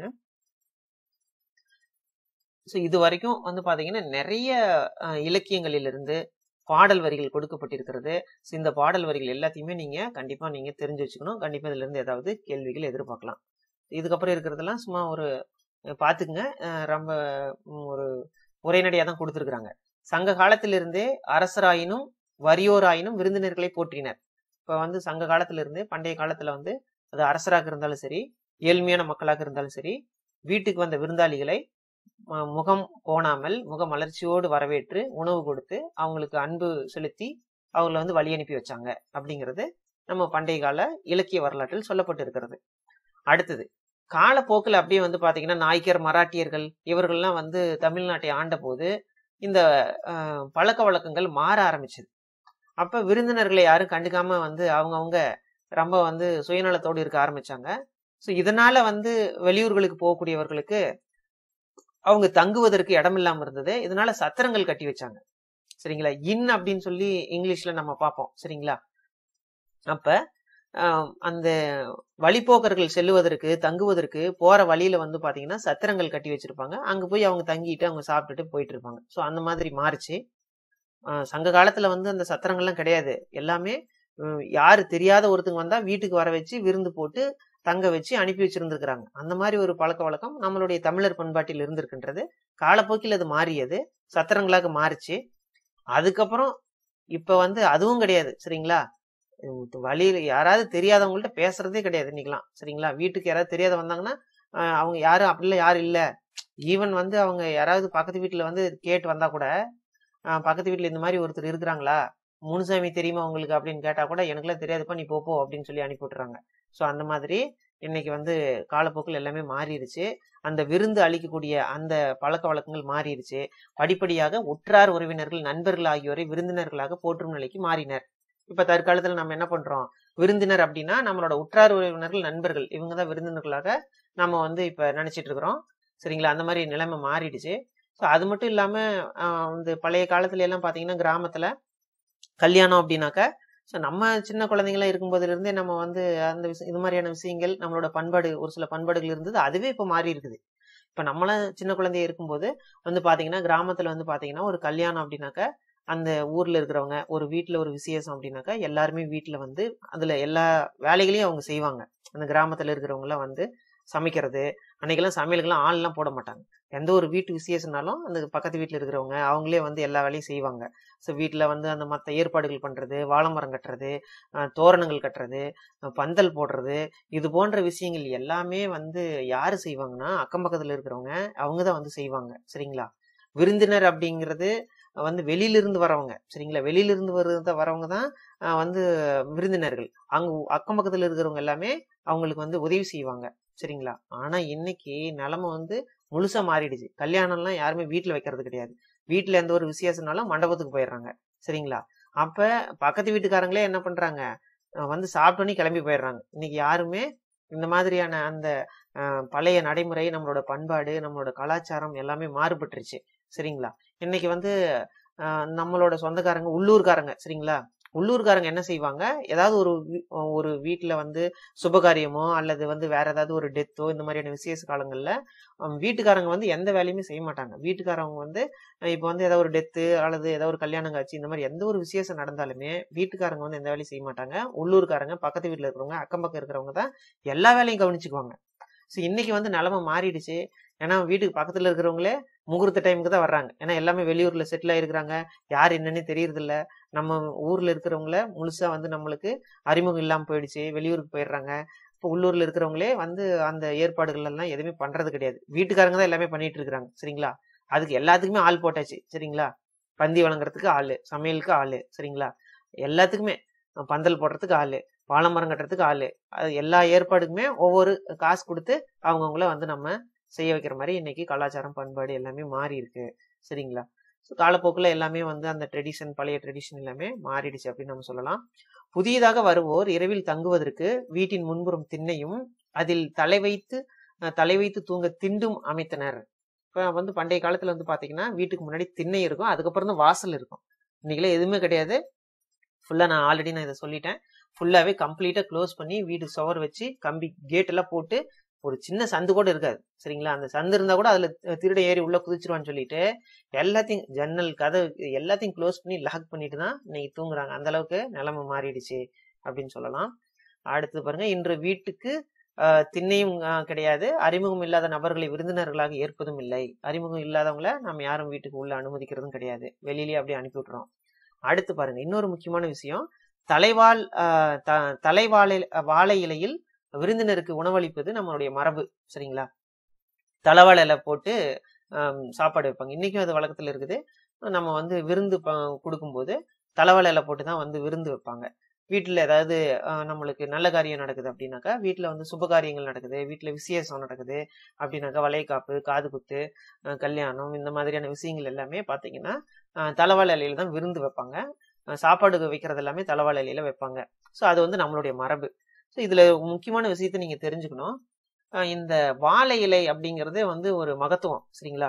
ஸோ இது வரைக்கும் வந்து பாத்தீங்கன்னா நிறைய அஹ், இலக்கியங்களிலிருந்து பாடல் வரிகள் கொடுக்கப்பட்டிருக்கிறது ஸோ இந்த பாடல் வரிகள் எல்லாத்தையுமே நீங்க கண்டிப்பா நீங்க தெரிஞ்சு வச்சுக்கணும் கண்டிப்பா இதுல இருந்து ஏதாவது கேள்விகள் எதிர்பார்க்கலாம் இதுக்கப்புறம் இருக்கிறதெல்லாம் சும்மா ஒரு அஹ், பாத்துக்குங்க அஹ், ரொம்ப ம், ஒரு உரைநடையா தான் கொடுத்துருக்குறாங்க சங்க காலத்திலிருந்தே அரசராயினும் வறியோராயினும் விருந்தினர்களை போற்றினர் இப்ப வந்து சங்க காலத்திலிருந்தே பண்டைய காலத்துல வந்து அது அரசராக இருந்தாலும் சரி ஏழ்மையான மக்களாக இருந்தாலும் சரி வீட்டுக்கு வந்த விருந்தாளிகளை ம- முகம் கோணாமல் முக மலர்ச்சியோடு வரவேற்று உணவு கொடுத்து அவங்களுக்கு அன்பு செலுத்தி அவங்கள வந்து வழி அனுப்பி வச்சாங்க அப்படிங்கிறது நம்ம பண்டைய கால இலக்கிய வரலாற்றில் சொல்லப்பட்டு இருக்கிறது அடுத்தது காலப்போக்கில் அப்படியே வந்து பாத்தீங்கன்னா நாய்க்கர் மராட்டியர்கள் இவர்கள்லாம் வந்து தமிழ்நாட்டை ஆண்ட போது இந்த அஹ், பழக்க வழக்கங்கள் மாற ஆரம்பிச்சது அப்ப விருந்தினர்களை யாரும் கண்டுக்காம வந்து அவங்கவங்க ரொம்ப வந்து சுயநலத்தோடு இருக்க ஆரம்பிச்சாங்க ஸோ இதனால வந்து வெளியூர்களுக்கு போகக்கூடியவர்களுக்கு அவங்க தங்குவதற்கு இடம் இல்லாம இருந்தது இதனால சத்திரங்கள் கட்டி வச்சாங்க சரிங்களா இன் அப்படின்னு சொல்லி இங்கிலீஷ்ல நம்ம பார்ப்போம் சரிங்களா அப்ப ஆஹ், அந்த வழிப்போக்கர்கள் செல்லுவதற்கு தங்குவதற்கு போற வழியில வந்து பாத்தீங்கன்னா சத்திரங்கள் கட்டி வச்சிருப்பாங்க அங்க போய் அவங்க தங்கிட்டு அவங்க சாப்பிட்டுட்டு போயிட்டு இருப்பாங்க ஸோ அந்த மாதிரி மாறுச்சு ஆஹ் சங்க காலத்துல வந்து அந்த சத்திரங்கள்லாம் கிடையாது எல்லாமே உம், யாரு தெரியாத ஒருத்தங்க வந்தா வீட்டுக்கு வர வச்சு விருந்து போட்டு தங்க வச்சு அனுப்பி வச்சிருந்திருக்கிறாங்க அந்த மாதிரி ஒரு பழக்க வழக்கம் நம்மளுடைய தமிழர் பண்பாட்டில் இருந்திருக்கின்றது காலப்போக்கில் அது மாறியது சத்திரங்களாக மாறிச்சு அதுக்கப்புறம் இப்ப வந்து அதுவும் கிடையாது சரிங்களா உம் வழியில யாராவது தெரியாதவங்கள்ட்ட பேசுறதே கிடையாது இன்னைக்கெல்லாம் சரிங்களா வீட்டுக்கு யாராவது தெரியாத வந்தாங்கன்னா ஆஹ் அவங்க யாரும் அப்படிலாம் யாரும் இல்ல ஈவன் வந்து அவங்க யாராவது பக்கத்து வீட்டுல வந்து கேட்டு வந்தா கூட ஆஹ் பக்கத்து வீட்டுல இந்த மாதிரி ஒருத்தர் இருக்கிறாங்களா முனுசாமி தெரியுமா உங்களுக்கு அப்படின்னு கேட்டா கூட எனக்குலாம் தெரியாதுப்பா நீ போ போ அப்படின்னு சொல்லி அனுப்பி விட்டுறாங்க ஸோ அந்த மாதிரி இன்னைக்கு வந்து காலப்போக்கில் எல்லாமே மாறிடுச்சு அந்த விருந்து அளிக்கக்கூடிய அந்த பழக்க வழக்கங்கள் மாறிடுச்சு படிப்படியாக உற்றார் உறவினர்கள் நண்பர்கள் ஆகியோரை விருந்தினர்களாக போற்றும் நிலைக்கு மாறினர் இப்ப தற்காலத்துல நம்ம என்ன பண்றோம் விருந்தினர் அப்படின்னா நம்மளோட உற்றார் உறவினர்கள் நண்பர்கள் இவங்க தான் விருந்தினர்களாக நம்ம வந்து இப்ப நினைச்சிட்டு இருக்கிறோம் சரிங்களா அந்த மாதிரி நிலைமை மாறிடுச்சு ஸோ அது மட்டும் இல்லாம ஆஹ் வந்து பழைய காலத்துல எல்லாம் பாத்தீங்கன்னா கிராமத்துல கல்யாணம் அப்படின்னாக்க ஸோ நம்ம சின்ன குழந்தைங்களா இருக்கும்போதுல இருந்தே நம்ம வந்து அந்த விஷயம் இது மாதிரியான விஷயங்கள் நம்மளோட பண்பாடு ஒரு சில பண்பாடுகள் இருந்தது அதுவே இப்போ மாறி இருக்குது இப்போ நம்மளாம் சின்ன குழந்தைய இருக்கும்போது வந்து பாத்தீங்கன்னா கிராமத்துல வந்து பாத்தீங்கன்னா ஒரு கல்யாணம் அப்படின்னாக்க அந்த ஊர்ல இருக்கிறவங்க ஒரு வீட்ல ஒரு விசேஷம் அப்படின்னாக்கா எல்லாருமே வீட்ல வந்து அதுல எல்லா வேலைகளையும் அவங்க செய்வாங்க அந்த கிராமத்துல இருக்கிறவங்க எல்லாம் வந்து சமைக்கிறது அன்னைக்கெல்லாம் சமையலுக்கெல்லாம் ஆள்லாம் போட மாட்டாங்க எந்த ஒரு வீட்டு விசேஷம்னாலும் அந்த பக்கத்து வீட்டில் இருக்கிறவங்க அவங்களே வந்து எல்லா வேலையும் செய்வாங்க ஸோ வீட்டில் வந்து அந்த மற்ற ஏற்பாடுகள் பண்ணுறது வாழை மரம் கட்டுறது அஹ் தோரணங்கள் கட்டுறது அஹ் பந்தல் போடுறது இது போன்ற விஷயங்கள் எல்லாமே வந்து யார் செய்வாங்கன்னா அக்கம் பக்கத்தில் இருக்கிறவங்க அவங்க தான் வந்து செய்வாங்க சரிங்களா விருந்தினர் அப்படிங்கிறது வந்து வெளியிலிருந்து வரவங்க சரிங்களா வெளியிலிருந்து வருத வரவங்க தான் அஹ் வந்து விருந்தினர்கள் அங்க அக்கம் பக்கத்துல இருக்கிறவங்க எல்லாமே அவங்களுக்கு வந்து உதவி செய்வாங்க சரிங்களா ஆனா இன்னைக்கு நிலைமை வந்து முழுசா மாறிடுச்சு கல்யாணம்லாம் யாருமே வீட்டுல வைக்கிறது கிடையாது வீட்டுல எந்த ஒரு விசேஷம்னாலும் மண்டபத்துக்கு போயிடுறாங்க சரிங்களா அப்ப பக்கத்து வீட்டுக்காரங்களே என்ன பண்றாங்க அஹ் வந்து சாப்பிட்டோன்னே கிளம்பி போயிடுறாங்க இன்னைக்கு யாருமே இந்த மாதிரியான அந்த அஹ், பழைய நடைமுறை நம்மளோட பண்பாடு நம்மளோட கலாச்சாரம் எல்லாமே மாறுபட்டுருச்சு சரிங்களா இன்னைக்கு வந்து அஹ், நம்மளோட சொந்தக்காரங்க உள்ளூர்காரங்க சரிங்களா உள்ளூர்காரங்க என்ன செய்வாங்க ஏதாவது ஒரு வீ- ஒரு வீட்டுல வந்து சுபகாரியமோ அல்லது வந்து வேற ஏதாவது ஒரு டெத்தோ இந்த மாதிரியான விசேஷ காலங்கள்ல ஹம், வீட்டுக்காரங்க வந்து எந்த வேலையுமே செய்ய மாட்டாங்க வீட்டுக்காரங்க வந்து அஹ், இப்போ வந்து ஏதாவது ஒரு டெத்து அல்லது ஏதாவது ஒரு கல்யாணம் காட்சி இந்த மாதிரி எந்த ஒரு விசேஷம் நடந்தாலுமே வீட்டுக்காரங்க வந்து எந்த வேலையும் செய்ய மாட்டாங்க உள்ளூர்காரங்க பக்கத்து வீட்டுல இருக்கிறவங்க அக்கம் பக்கம் இருக்கிறவங்க தான் எல்லா வேலையும் கவனிச்சுக்குவாங்க ஸோ இன்னைக்கு வந்து நிலைமை மாறிடுச்சு ஏன்னா வீட்டுக்கு பக்கத்துல இருக்கிறவங்களே முகூர்த்த டைமுக்கு தான் வர்றாங்க ஏன்னா எல்லாமே வெளியூர்ல செட்டில் ஆயிருக்கிறாங்க யார் என்னன்னே தெரியறது இல்ல நம்ம ஊர்ல இருக்கிறவங்கள முழுசா வந்து நம்மளுக்கு அறிமுகம் இல்லாம போயிடுச்சு வெளியூருக்கு போயிடுறாங்க இப்போ உள்ளூர்ல இருக்கிறவங்களே வந்து அந்த ஏற்பாடுகள் எல்லாம் எதுவுமே பண்றது கிடையாது வீட்டுக்காரங்க தான் எல்லாமே பண்ணிட்டு இருக்காங்க சரிங்களா அதுக்கு எல்லாத்துக்குமே ஆள் போட்டாச்சு சரிங்களா பந்தி வழங்குறதுக்கு ஆளு சமையலுக்கு ஆளு சரிங்களா எல்லாத்துக்குமே அஹ் பந்தல் போடுறதுக்கு ஆளு வாழை மரம் கட்டுறதுக்கு ஆளு அது எல்லா ஏற்பாடுக்குமே ஒவ்வொரு காசு கொடுத்து அவங்கவுங்கள வந்து நம்ம செய்ய வைக்கிற மாதிரி இன்னைக்கு கலாச்சாரம் பண்பாடு எல்லாமே மாறி இருக்கு சரிங்களா ஸோ காலப்போக்கில் எல்லாமே வந்து அந்த ட்ரெடிஷன் பழைய ட்ரெடிஷன் எல்லாமே மாறிடுச்சு அப்படின்னு நம்ம சொல்லலாம் புதியதாக வருவோர் இரவில் தங்குவதற்கு வீட்டின் முன்புறம் திண்ணையும் அதில் தலை வைத்து அஹ், தலை வைத்து தூங்க திண்டும் அமைத்தனர் இப்போ வந்து பண்டைய காலத்துல வந்து பாத்தீங்கன்னா வீட்டுக்கு முன்னாடி திண்ணை இருக்கும் அதுக்கப்புறம் தான் வாசல் இருக்கும் இன்னைக்கெல்லாம் எதுவுமே கிடையாது ஃபுல்லா நான் ஆல்ரெடி நான் இதை சொல்லிட்டேன் ஃபுல்லாவே கம்ப்ளீட்டா க்ளோஸ் பண்ணி வீடு சுவர் வச்சு கம்பி கேட் எல்லாம் போட்டு ஒரு சின்ன சந்து கூட இருக்காது சரிங்களா அந்த சந்து இருந்தா கூட அதுல திருட ஏறி உள்ள குதிச்சிருவான்னு சொல்லிட்டு எல்லாத்தையும் ஜன்னல் கதவு எல்லாத்தையும் க்ளோஸ் பண்ணி லாக் பண்ணிட்டு தான் இன்னைக்கு தூங்குறாங்க அந்த அளவுக்கு நிலைமை மாறிடுச்சு அப்படின்னு சொல்லலாம் அடுத்து பாருங்க இன்று வீட்டுக்கு ஆஹ், திண்ணையும் ஆஹ், கிடையாது அறிமுகம் இல்லாத நபர்களை விருந்தினர்களாக ஏற்பதும் இல்லை அறிமுகம் இல்லாதவங்கள நம்ம யாரும் வீட்டுக்கு உள்ள அனுமதிக்கிறதும் கிடையாது வெளியிலேயே அப்படியே அனுப்பி விட்டுறோம் அடுத்து பாருங்க இன்னொரு முக்கியமான விஷயம் தலைவாழ் ஆஹ், த- தலைவாழை வாழை இலையில் விருந்தினருக்கு உணவளிப்பது நம்மளுடைய மரபு சரிங்களா தலைவாழை இலை போட்டு ஆம், சாப்பாடு வைப்பாங்க இன்னைக்கும் அது வழக்கத்துல இருக்குது நம்ம வந்து விருந்து ப- கொடுக்கும்போது தலைவாழை இலை போட்டு தான் வந்து விருந்து வைப்பாங்க வீட்டில் ஏதாவது ஆஹ், நம்மளுக்கு நல்ல காரியம் நடக்குது அப்படின்னாக்கா வீட்டில் வந்து சுப காரியங்கள் நடக்குது வீட்டில் விசேஷம் நடக்குது அப்படின்னாக்கா வளைகாப்பு காது குத்து ஆஹ், கல்யாணம் இந்த மாதிரியான விஷயங்கள் எல்லாமே பார்த்தீங்கன்னா ஆஹ், தலைவாழை இலையில தான் விருந்து வைப்பாங்க ஆஹ், சாப்பாடு வைக்கிறது எல்லாமே தலைவாழை இலையில வைப்பாங்க ஸோ அது வந்து நம்மளுடைய மரபு ஸோ இதுல முக்கியமான விஷயத்தை நீங்க தெரிஞ்சுக்கணும் ஆஹ், இந்த வாழை இலை அப்படிங்கிறது வந்து ஒரு மகத்துவம் சரிங்களா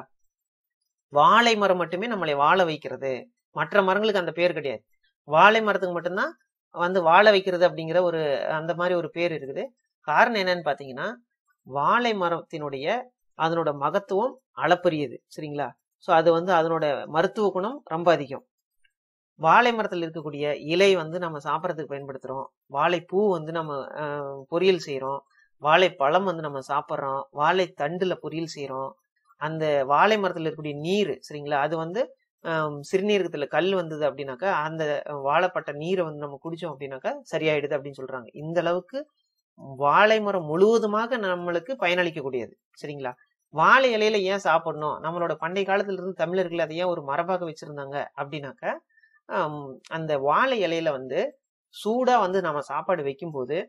வாழை மரம் மட்டுமே நம்மளை வாழ வைக்கிறது மற்ற மரங்களுக்கு அந்த பேர் கிடையாது வாழை மரத்துக்கு மட்டும்தான் வந்து வாழ வைக்கிறது அப்படிங்கிற ஒரு அந்த மாதிரி ஒரு பேர் இருக்குது காரணம் என்னன்னு பாத்தீங்கன்னா வாழை மரத்தினுடைய அதனோட மகத்துவம் அளப்பரியது சரிங்களா ஸோ அது வந்து அதனோட மருத்துவ குணம் ரொம்ப அதிகம் வாழை மரத்தில் இருக்கக்கூடிய இலை வந்து நம்ம சாப்பிட்றதுக்கு பயன்படுத்துறோம் வாழைப்பூ வந்து நம்ம அஹ், பொரியல் செய்றோம் வாழைப்பழம் வந்து நம்ம சாப்பிட்றோம் வாழை தண்டுல பொரியல் செய்றோம் அந்த வாழை மரத்தில் இருக்கக்கூடிய நீர் சரிங்களா அது வந்து ஆம், சிறுநீரகத்துல கல் வந்தது அப்படின்னாக்கா அந்த வாழைப்பட்ட நீரை வந்து நம்ம குடிச்சோம் அப்படின்னாக்கா சரியாயிடுது அப்படின்னு சொல்றாங்க இந்த அளவுக்கு வாழை மரம் முழுவதுமாக நம்மளுக்கு பயனளிக்கக்கூடியது சரிங்களா வாழை இலையில ஏன் சாப்பிடணும் நம்மளோட பண்டைய காலத்துல இருந்து தமிழர்கள் அதை ஏன் ஒரு மரபாக வச்சிருந்தாங்க அப்படின்னாக்கா ஆம், அந்த வாழை இலையில வந்து சூடா வந்து நம்ம சாப்பாடு வைக்கும்போது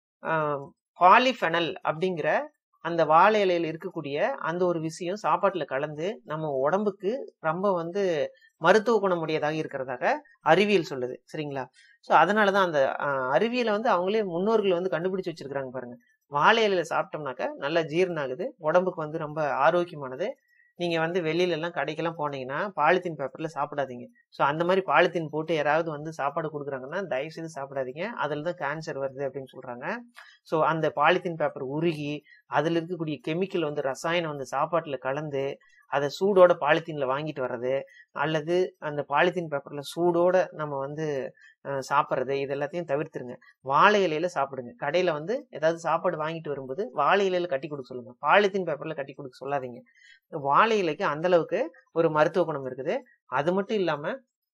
பாலிஃபெனல் அப்படிங்கிற அந்த வாழை இலையில இருக்கக்கூடிய அந்த ஒரு விஷயம் சாப்பாட்டுல கலந்து நம்ம உடம்புக்கு ரொம்ப வந்து மருத்துவ குணமுடையதாக இருக்கிறதாக அறிவியல் சொல்லுது சரிங்களா ஸோ அதனாலதான் அந்த ஆஹ், அறிவியலை வந்து அவங்களே முன்னோர்கள் வந்து கண்டுபிடிச்சு வச்சிருக்காங்க பாருங்க வாழை இலையில சாப்பிட்டோம்னாக்கா நல்லா ஜீரணம் ஆகுது உடம்புக்கு வந்து ரொம்ப ஆரோக்கியமானது நீங்க வந்து வெளியில எல்லாம் கடைக்கெல்லாம் போனீங்கன்னா பாலித்தீன் பேப்பர்ல சாப்பிடாதீங்க ஸோ அந்த மாதிரி பாலித்தீன் போட்டு யாராவது வந்து சாப்பாடு கொடுக்குறாங்கன்னா தயவு செய்து சாப்பிடாதீங்க அதுல தான் கேன்சர் வருது அப்படின்னு சொல்றாங்க ஸோ அந்த பாலித்தீன் பேப்பர் உருகி அதுல இருக்கக்கூடிய கெமிக்கல் வந்து ரசாயனம் வந்து சாப்பாட்டுல கலந்து அதை சூடோட பாலித்தீன்ல வாங்கிட்டு வர்றது அல்லது அந்த பாலித்தீன் பேப்பர்ல சூடோட நம்ம வந்து அஹ், சாப்பிட்றது இது எல்லாத்தையும் தவிர்த்துருங்க வாழை இலையில சாப்பிடுங்க கடையில வந்து ஏதாவது சாப்பாடு வாங்கிட்டு வரும்போது வாழை இலையில கட்டி கொடுக்க சொல்லுங்க பாலித்தீன் பேப்பர்ல கட்டி கொடுக்க சொல்லாதீங்க வாழை இலைக்கு அந்த அளவுக்கு ஒரு மருத்துவ குணம் இருக்குது அது மட்டும் இல்லாம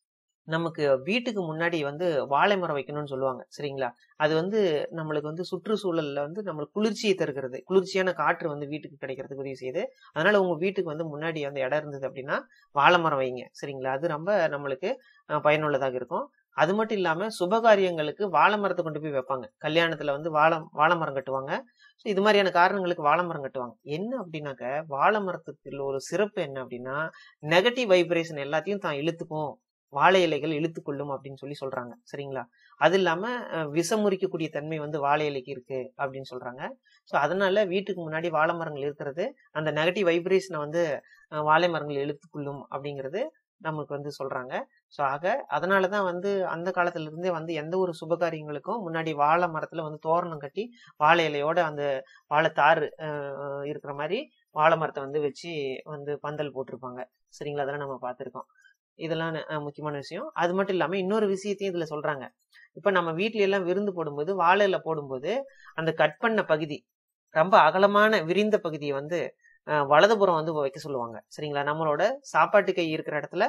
நமக்கு வீட்டுக்கு முன்னாடி வந்து வாழை மரம் வைக்கணும்னு சொல்லுவாங்க சரிங்களா அது வந்து நம்மளுக்கு வந்து சுற்றுச்சூழல்ல வந்து நம்மளுக்கு குளிர்ச்சியை தருகிறது குளிர்ச்சியான காற்று வந்து வீட்டுக்கு கிடைக்கிறதுக்கு உதவி செய்யுது அதனால உங்க வீட்டுக்கு வந்து முன்னாடி அந்த இடம் இருந்தது அப்படின்னா வாழை மரம் வைங்க சரிங்களா அது ரொம்ப நம்மளுக்கு அஹ், பயனுள்ளதாக இருக்கும் அது மட்டும் இல்லாம சுபகாரியங்களுக்கு வாழை மரத்தை கொண்டு போய் வைப்பாங்க கல்யாணத்துல வந்து வாழை வாழை மரம் கட்டுவாங்க ஸோ இது மாதிரியான காரணங்களுக்கு வாழை மரம் கட்டுவாங்க என்ன அப்படின்னாக்க வாழை மரத்துக்கு ஒரு சிறப்பு என்ன அப்படின்னா நெகட்டிவ் வைப்ரேஷன் எல்லாத்தையும் தான் இழுத்துக்கும் வாழை இலைகள் இழுத்துக்கொள்ளும் அப்படின்னு சொல்லி சொல்றாங்க சரிங்களா அது இல்லாம அஹ், விஷமுறிக்கக்கூடிய தன்மை வந்து வாழை இலைக்கு இருக்கு அப்படின்னு சொல்றாங்க ஸோ அதனால வீட்டுக்கு முன்னாடி வாழை மரங்கள் இருக்கிறது அந்த நெகட்டிவ் வைப்ரேஷனை வந்து அஹ், வாழை மரங்கள் இழுத்துக்கொள்ளும் அப்படிங்கிறது நமக்கு வந்து சொல்றாங்க ஸோ ஆக அதனால தான் வந்து அந்த காலத்துல இருந்தே வந்து எந்த ஒரு சுபகாரியங்களுக்கும் முன்னாடி வாழை மரத்துல வந்து தோரணம் கட்டி வாழை இலையோட அந்த வாழைத்தாறு அஹ், இருக்கிற மாதிரி வாழை மரத்தை வந்து வச்சு வந்து பந்தல் போட்டிருப்பாங்க சரிங்களா அதெல்லாம் நம்ம பார்த்துருக்கோம் இதெல்லாம் அஹ், முக்கியமான விஷயம் அது மட்டும் இல்லாம இன்னொரு விஷயத்தையும் இதுல சொல்றாங்க இப்ப நம்ம வீட்ல எல்லாம் விருந்து போடும்போது வாழை இலை போடும்போது அந்த கட் பண்ண பகுதி ரொம்ப அகலமான விரிந்த பகுதியை வந்து அஹ், வலதுபுறம் வந்து வைக்க சொல்லுவாங்க சரிங்களா நம்மளோட சாப்பாட்டு கை இருக்கிற இடத்துல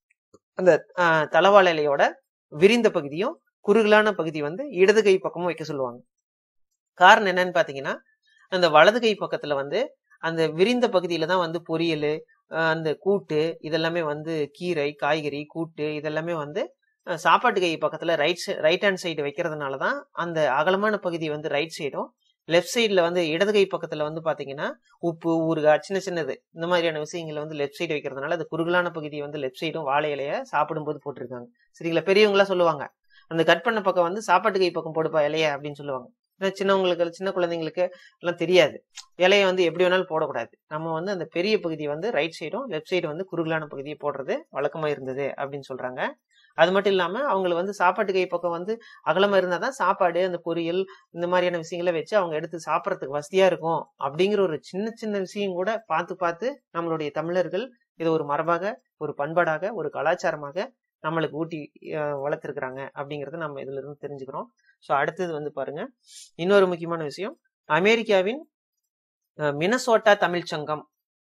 அந்த அஹ், தலவாழை இலையோட விரிந்த பகுதியும் குறுகலான பகுதி வந்து இடது கை பக்கமும் வைக்க சொல்லுவாங்க காரணம் என்னன்னு பாத்தீங்கன்னா அந்த வலது கை பக்கத்துல வந்து அந்த விரிந்த பகுதியில தான் வந்து பொரியல் அஹ், அந்த கூட்டு இதெல்லாமே வந்து கீரை காய்கறி கூட்டு இதெல்லாமே வந்து அஹ், சாப்பாட்டு கை பக்கத்துல ரைட் ரைட் ஹேண்ட் சைடு வைக்கிறதுனால தான் அந்த அகலமான பகுதி வந்து ரைட் சைடும் லெஃப்ட் சைடுல வந்து இடது கை பக்கத்துல வந்து பாத்தீங்கன்னா உப்பு ஊறுகாய் சின்ன சின்னது இந்த மாதிரியான விஷயங்களை வந்து லெஃப்ட் சைடு வைக்கிறதுனால அது குறுகலான பகுதியை வந்து லெஃப்ட் சைடும் வாழை இலைய சாப்பிடும்போது போட்டிருக்காங்க சரிங்களா பெரியவங்களா சொல்லுவாங்க அந்த கட் பண்ண பக்கம் வந்து சாப்பாட்டு கை பக்கம் போடுப்பா இலைய அப்படின்னு சொல்லுவாங்க ஏன்னா சின்னவங்களுக்கு சின்ன குழந்தைங்களுக்கு எல்லாம் தெரியாது இலைய வந்து எப்படி வேணாலும் போடக்கூடாது நம்ம வந்து அந்த பெரிய பகுதியை வந்து ரைட் சைடும் லெஃப்ட் சைடு வந்து குறுகலான பகுதியை போடுறது வழக்கமா இருந்தது அப்படின்னு சொல்றாங்க அது மட்டும் இல்லாம அவங்களுக்கு வந்து சாப்பாட்டு கை பக்கம் வந்து அகலமா இருந்தாதான் சாப்பாடு அந்த பொரியல் இந்த மாதிரியான விஷயங்களை வச்சு அவங்க எடுத்து சாப்பிட்றதுக்கு வசதியா இருக்கும் அப்படிங்கிற ஒரு சின்ன சின்ன விஷயம் கூட பார்த்து பார்த்து நம்மளுடைய தமிழர்கள் இதை ஒரு மரபாக ஒரு பண்பாடாக ஒரு கலாச்சாரமாக நம்மளுக்கு ஊட்டி அஹ், வளர்த்திருக்கிறாங்க அப்படிங்கறத நம்ம இதுல இருந்து தெரிஞ்சுக்கிறோம் ஸோ அடுத்தது வந்து பாருங்க இன்னொரு முக்கியமான விஷயம் அமெரிக்காவின் அஹ், மினசோட்டா தமிழ்ச் சங்கம்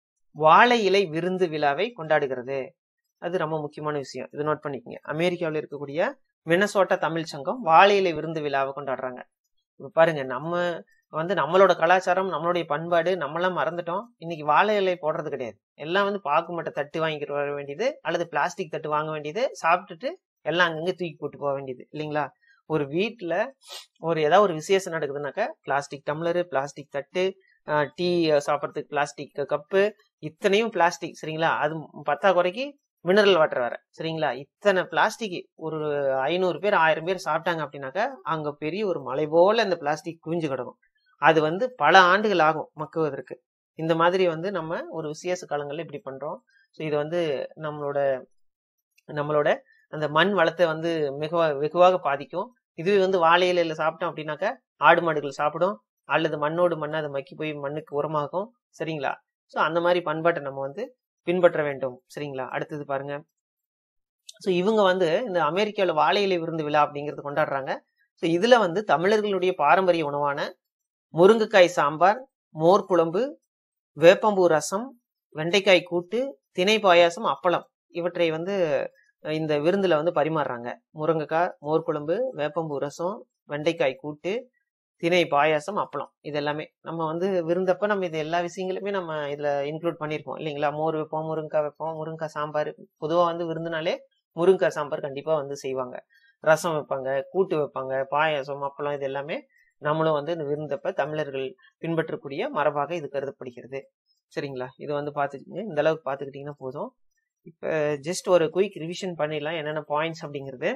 வாழை இலை விருந்து விழாவை கொண்டாடுகிறது அது ரொம்ப முக்கியமான விஷயம் இது நோட் பண்ணிக்கங்க அமெரிக்காவில் இருக்கக்கூடிய மினசோட்டா தமிழ் சங்கம் வாழை இலை விருந்து விழாவை கொண்டாடுறாங்க இப்ப பாருங்க நம்ம வந்து நம்மளோட கலாச்சாரம் நம்மளுடைய பண்பாடு நம்மளாம் மறந்துட்டோம் இன்னைக்கு வாழை இலை போடுறது கிடையாது எல்லாம் வந்து பாக்கு மட்டை தட்டு வாங்கிட்டு வர வேண்டியது அல்லது பிளாஸ்டிக் தட்டு வாங்க வேண்டியது சாப்பிட்டுட்டு எல்லாம் அங்கங்க தூக்கி போட்டு போக வேண்டியது இல்லைங்களா ஒரு வீட்ல ஒரு ஏதாவது ஒரு விசேஷம் நடக்குதுனாக்கா பிளாஸ்டிக் டம்ளரு பிளாஸ்டிக் தட்டு டீ சாப்பிட்றதுக்கு பிளாஸ்டிக் கப்பு இத்தனையும் பிளாஸ்டிக் சரிங்களா அது பத்தா குறைக்கு மினரல் வாட்டர் வேற சரிங்களா இத்தனை பிளாஸ்டிக் ஒரு ஐநூறு பேர் ஆயிரம் பேர் சாப்பிட்டாங்க அப்படின்னாக்கா அங்க பெரிய ஒரு மலை போல அந்த பிளாஸ்டிக் குவிஞ்சு கிடக்கும் அது வந்து பல ஆண்டுகள் ஆகும் மக்குவதற்கு இந்த மாதிரி வந்து நம்ம ஒரு விசேஷ காலங்கள்ல இப்படி பண்றோம் ஸோ இது வந்து நம்மளோட நம்மளோட அந்த மண் வளத்தை வந்து மிக வெகுவாக பாதிக்கும் இதுவே வந்து வாழை இலையில சாப்பிட்டோம் அப்படின்னாக்கா ஆடு மாடுகள் சாப்பிடும் அல்லது மண்ணோடு மண்ணை அது மக்கி போய் மண்ணுக்கு உரமாகும் சரிங்களா ஸோ அந்த மாதிரி பண்பாட்டை நம்ம வந்து பின்பற்ற வேண்டும் சரிங்களா அடுத்தது பாருங்க ஸோ இவங்க வந்து இந்த அமெரிக்காவில் வாழை இலை விருந்து விழா அப்படிங்கிறது கொண்டாடுறாங்க ஸோ இதுல வந்து தமிழர்களுடைய பாரம்பரிய உணவான முருங்கைக்காய் சாம்பார் மோர் குழம்பு வேப்பம்பூ ரசம் வெண்டைக்காய் கூட்டு திணை பாயாசம் அப்பளம் இவற்றை வந்து இந்த விருந்துல வந்து பரிமாறுறாங்க முருங்கைக்காய் மோர் குழம்பு வேப்பம்பூ ரசம் வெண்டைக்காய் கூட்டு திணை பாயாசம் அப்பளம் இது எல்லாமே நம்ம வந்து விருந்தப்ப நம்ம இது எல்லா விஷயங்களுமே நம்ம இதுல இன்க்ளூட் பண்ணியிருக்கோம் இல்லைங்களா மோர் வைப்போம் முருங்கைக்காய் வைப்போம் முருங்கைக்காய் சாம்பார் பொதுவாக வந்து விருந்துனாலே முருங்கைக்காய் சாம்பார் கண்டிப்பா வந்து செய்வாங்க ரசம் வைப்பாங்க கூட்டு வைப்பாங்க பாயாசம் அப்பளம் இது எல்லாமே நம்மளும் வந்து இந்த விருந்தப்ப தமிழர்கள் பின்பற்றக்கூடிய மரபாக இது கருதப்படுகிறது சரிங்களா இது வந்து பார்த்துக்கிங்க இந்த அளவுக்கு பார்த்துக்கிட்டிங்கன்னா போதும் இப்போ ஜஸ்ட் ஒரு குயிக் ரிவிஷன் பண்ணிடலாம் என்னென்ன பாயிண்ட்ஸ் அப்படிங்கிறது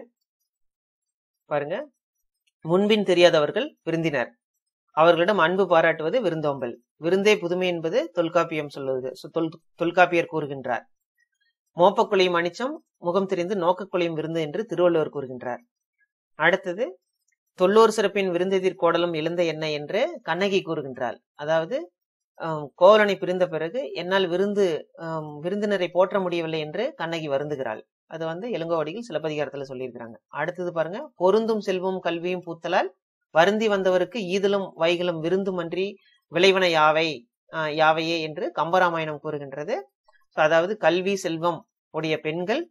பாருங்க முன்பின் தெரியாதவர்கள் விருந்தினர் அவர்களிடம் அன்பு பாராட்டுவது விருந்தோம்பல் விருந்தே புதுமை என்பது தொல்காப்பியம் சொல்லுவது தொல் தொல்காப்பியர் கூறுகின்றார் மோப்பக்குழியும் அனிச்சம் முகம் தெரிந்து நோக்கக்குழியும் விருந்து என்று திருவள்ளுவர் கூறுகின்றார் அடுத்தது தொல்லூர் சிறப்பின் விருந்தெதிர் கோடலும் இழந்த என்ன என்று கண்ணகி கூறுகின்றாள் அதாவது கோவலனை பிரிந்த பிறகு என்னால் விருந்து விருந்தினரை போற்ற முடியவில்லை என்று கண்ணகி வருந்துகிறாள் அது வந்து இளங்கோவடிகள் சிலப்பதிகாரத்துல சொல்லியிருக்கிறாங்க அடுத்தது பாருங்க பொருந்தும் செல்வம் கல்வியும் பூத்தலால் வருந்தி வந்தவருக்கு ஈதலும் வைகளும் விருந்துமன்றி விளைவன யாவை யாவையே என்று கம்பராமாயணம் கூறுகின்றது அதாவது கல்வி செல்வம் உடைய பெண்கள்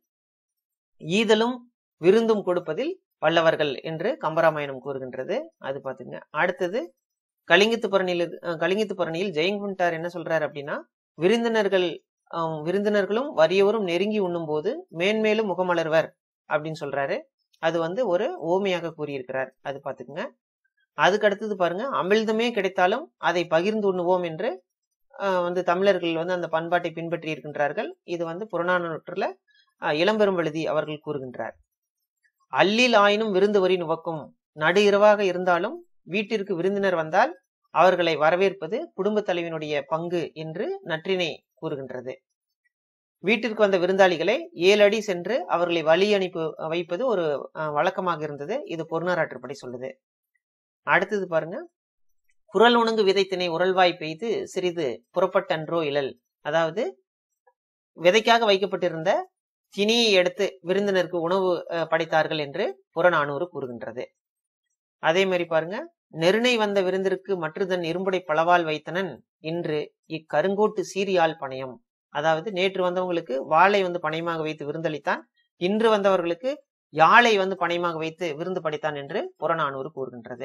ஈதலும் விருந்தும் கொடுப்பதில் வல்லவர்கள் என்று கம்பராமாயணம் கூறுகின்றது அது பாத்துங்க அடுத்தது கலிங்கத்து பரணியில் கலிங்கத்து பரணியில் ஜெயங்குண்டார் என்ன சொல்றாரு அப்படின்னா விருந்தினர்கள் விருந்தினர்களும் வறியவரும் நெருங்கி உண்ணும் போது மேன்மேலும் முகமலர்வர் அப்படின்னு சொல்றாரு அது வந்து ஒரு ஓமையாக கூறியிருக்கிறார் அது பாத்துக்குங்க அதுக்கு அடுத்தது பாருங்க அமிழ்தமே கிடைத்தாலும் அதை பகிர்ந்து உண்ணுவோம் என்று வந்து தமிழர்கள் வந்து அந்த பண்பாட்டை பின்பற்றி இருக்கின்றார்கள் இது வந்து புறநானூற்றுல இளம்பெரும் எழுதி அவர்கள் கூறுகின்றார் அல்லில் ஆயினும் விருந்து வரி நுவக்கும் நடு இரவாக இருந்தாலும் வீட்டிற்கு விருந்தினர் வந்தால் அவர்களை வரவேற்பது குடும்ப தலைவனுடைய பங்கு என்று நற்றினை கூறுகின்றது வீட்டிற்கு வந்த விருந்தாளிகளை ஏழு அடி சென்று அவர்களை வழி அனுப்பி வைப்பது ஒரு வழக்கமாக இருந்தது இது பொருணராற்றுப்படி சொல்லுது அடுத்தது பாருங்க குரல் உணங்கு விதைத்தினை உரல்வாய் பெய்து சிறிது புறப்பட்டன்றோ இழல் அதாவது விதைக்காக வைக்கப்பட்டிருந்த தினியை எடுத்து விருந்தினருக்கு உணவு படைத்தார்கள் என்று புறநானூறு கூறுகின்றது அதே மாதிரி பாருங்க நெருணை வந்த விருந்திற்கு மற்றுதன் இரும்புடை பளவால் வைத்தனன் இன்று இக்கருங்கோட்டு சீரியால் பணயம் அதாவது நேற்று வந்தவங்களுக்கு வாளை வந்து பணயமாக வைத்து விருந்தளித்தான் இன்று வந்தவர்களுக்கு யாழை வந்து பணயமாக வைத்து விருந்து படைத்தான் என்று புறநானூறு கூறுகின்றது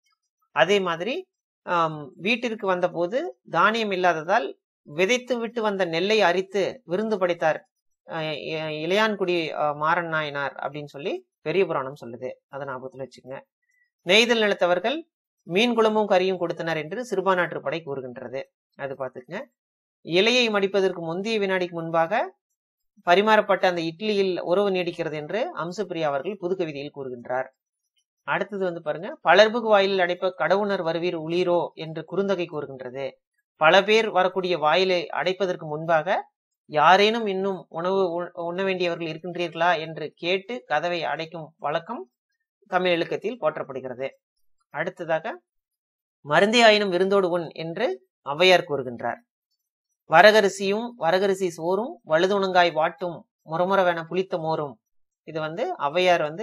அதே மாதிரி வீட்டிற்கு வந்த போது தானியம் இல்லாததால் விதைத்து விட்டு வந்த நெல்லை அரித்து விருந்து படைத்தார் இளையான்குடி மாறன் நாயனார் அப்படின்னு சொல்லி பெரிய புராணம் சொல்லுது அதை ஞாபகத்தில் வச்சுக்கோங்க நெய்தல் நிலத்தவர்கள் மீன் குழம்பும் கறியும் கொடுத்தனர் என்று சிறுபானாற்று படை கூறுகின்றது அது பார்த்துக்குங்க இலையை மடிப்பதற்கு முந்தைய வினாடிக்கு முன்பாக பரிமாறப்பட்ட அந்த இட்லியில் உறவு நீடிக்கிறது என்று அம்சப்பிரியா அவர்கள் புது கவிதையில் கூறுகின்றார் அடுத்தது வந்து பாருங்க பலர்புகு வாயிலில் அடைப்ப கடவுணர் வருவீர் உளீரோ என்று குறுந்தகை கூறுகின்றது பல பேர் வரக்கூடிய வாயிலை அடைப்பதற்கு முன்பாக யாரேனும் இன்னும் உணவு உண்ண வேண்டியவர்கள் இருக்கின்றீர்களா என்று கேட்டு கதவை அடைக்கும் வழக்கம் தமிழ் இலக்கத்தில் போற்றப்படுகிறது அடுத்ததாக மருந்தே ஆயினும் விருந்தோடு உண் என்று ஔவையார் கூறுகின்றார் வரகரிசியும் வரகரிசி சோறும் வழுதுணங்காய் வாட்டும் முறமுறவென புளித்த மோரும் இது வந்து ஔவையார் வந்து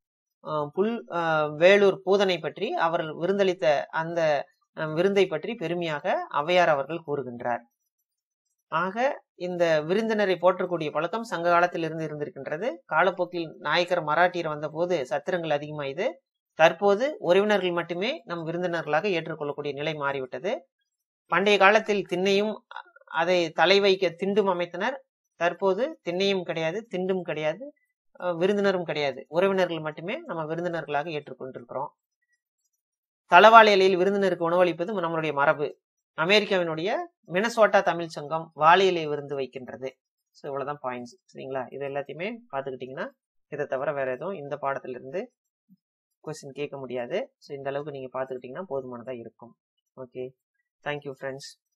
புல் வேலூர் பூதனை பற்றி அவர் விருந்தளித்த அந்த விருந்தை பற்றி பெருமையாக ஔவையார் அவர்கள் கூறுகின்றார் ஆக இந்த விருந்தினரை போற்றக்கூடிய பழக்கம் சங்க காலத்தில் இருந்து இருந்திருக்கின்றது காலப்போக்கில் நாயக்கர் மராட்டியர் வந்த போது சத்திரங்கள் அதிகமாயுது தற்போது உறவினர்கள் மட்டுமே நம் விருந்தினர்களாக ஏற்றுக்கொள்ளக்கூடிய நிலை மாறிவிட்டது பண்டைய காலத்தில் திண்ணையும் அதை தலை வைக்க திண்டும் அமைத்தனர் தற்போது திண்ணையும் கிடையாது திண்டும் கிடையாது விருந்தினரும் கிடையாது உறவினர்கள் மட்டுமே நம்ம விருந்தினர்களாக ஏற்றுக்கொண்டிருக்கிறோம் தளவாழை இலையில் விருந்தினருக்கு உணவளிப்பது நம்மளுடைய மரபு அமெரிக்காவினுடைய மினசோட்டா தமிழ் சங்கம் வாழை இலை விருந்து வைக்கின்றது ஸோ இவ்வளவுதான் பாயிண்ட்ஸ் சரிங்களா இது எல்லாத்தையுமே பார்த்துக்கிட்டிங்கன்னா இதை தவிர வேற எதுவும் இந்த பாடத்திலிருந்து கொஸ்டின் கேட்க முடியாது ஸோ இந்த அளவுக்கு நீங்கள் பார்த்துக்கிட்டிங்கன்னா போதுமானதாக இருக்கும் ஓகே தேங்க்யூ ஃப்ரெண்ட்ஸ்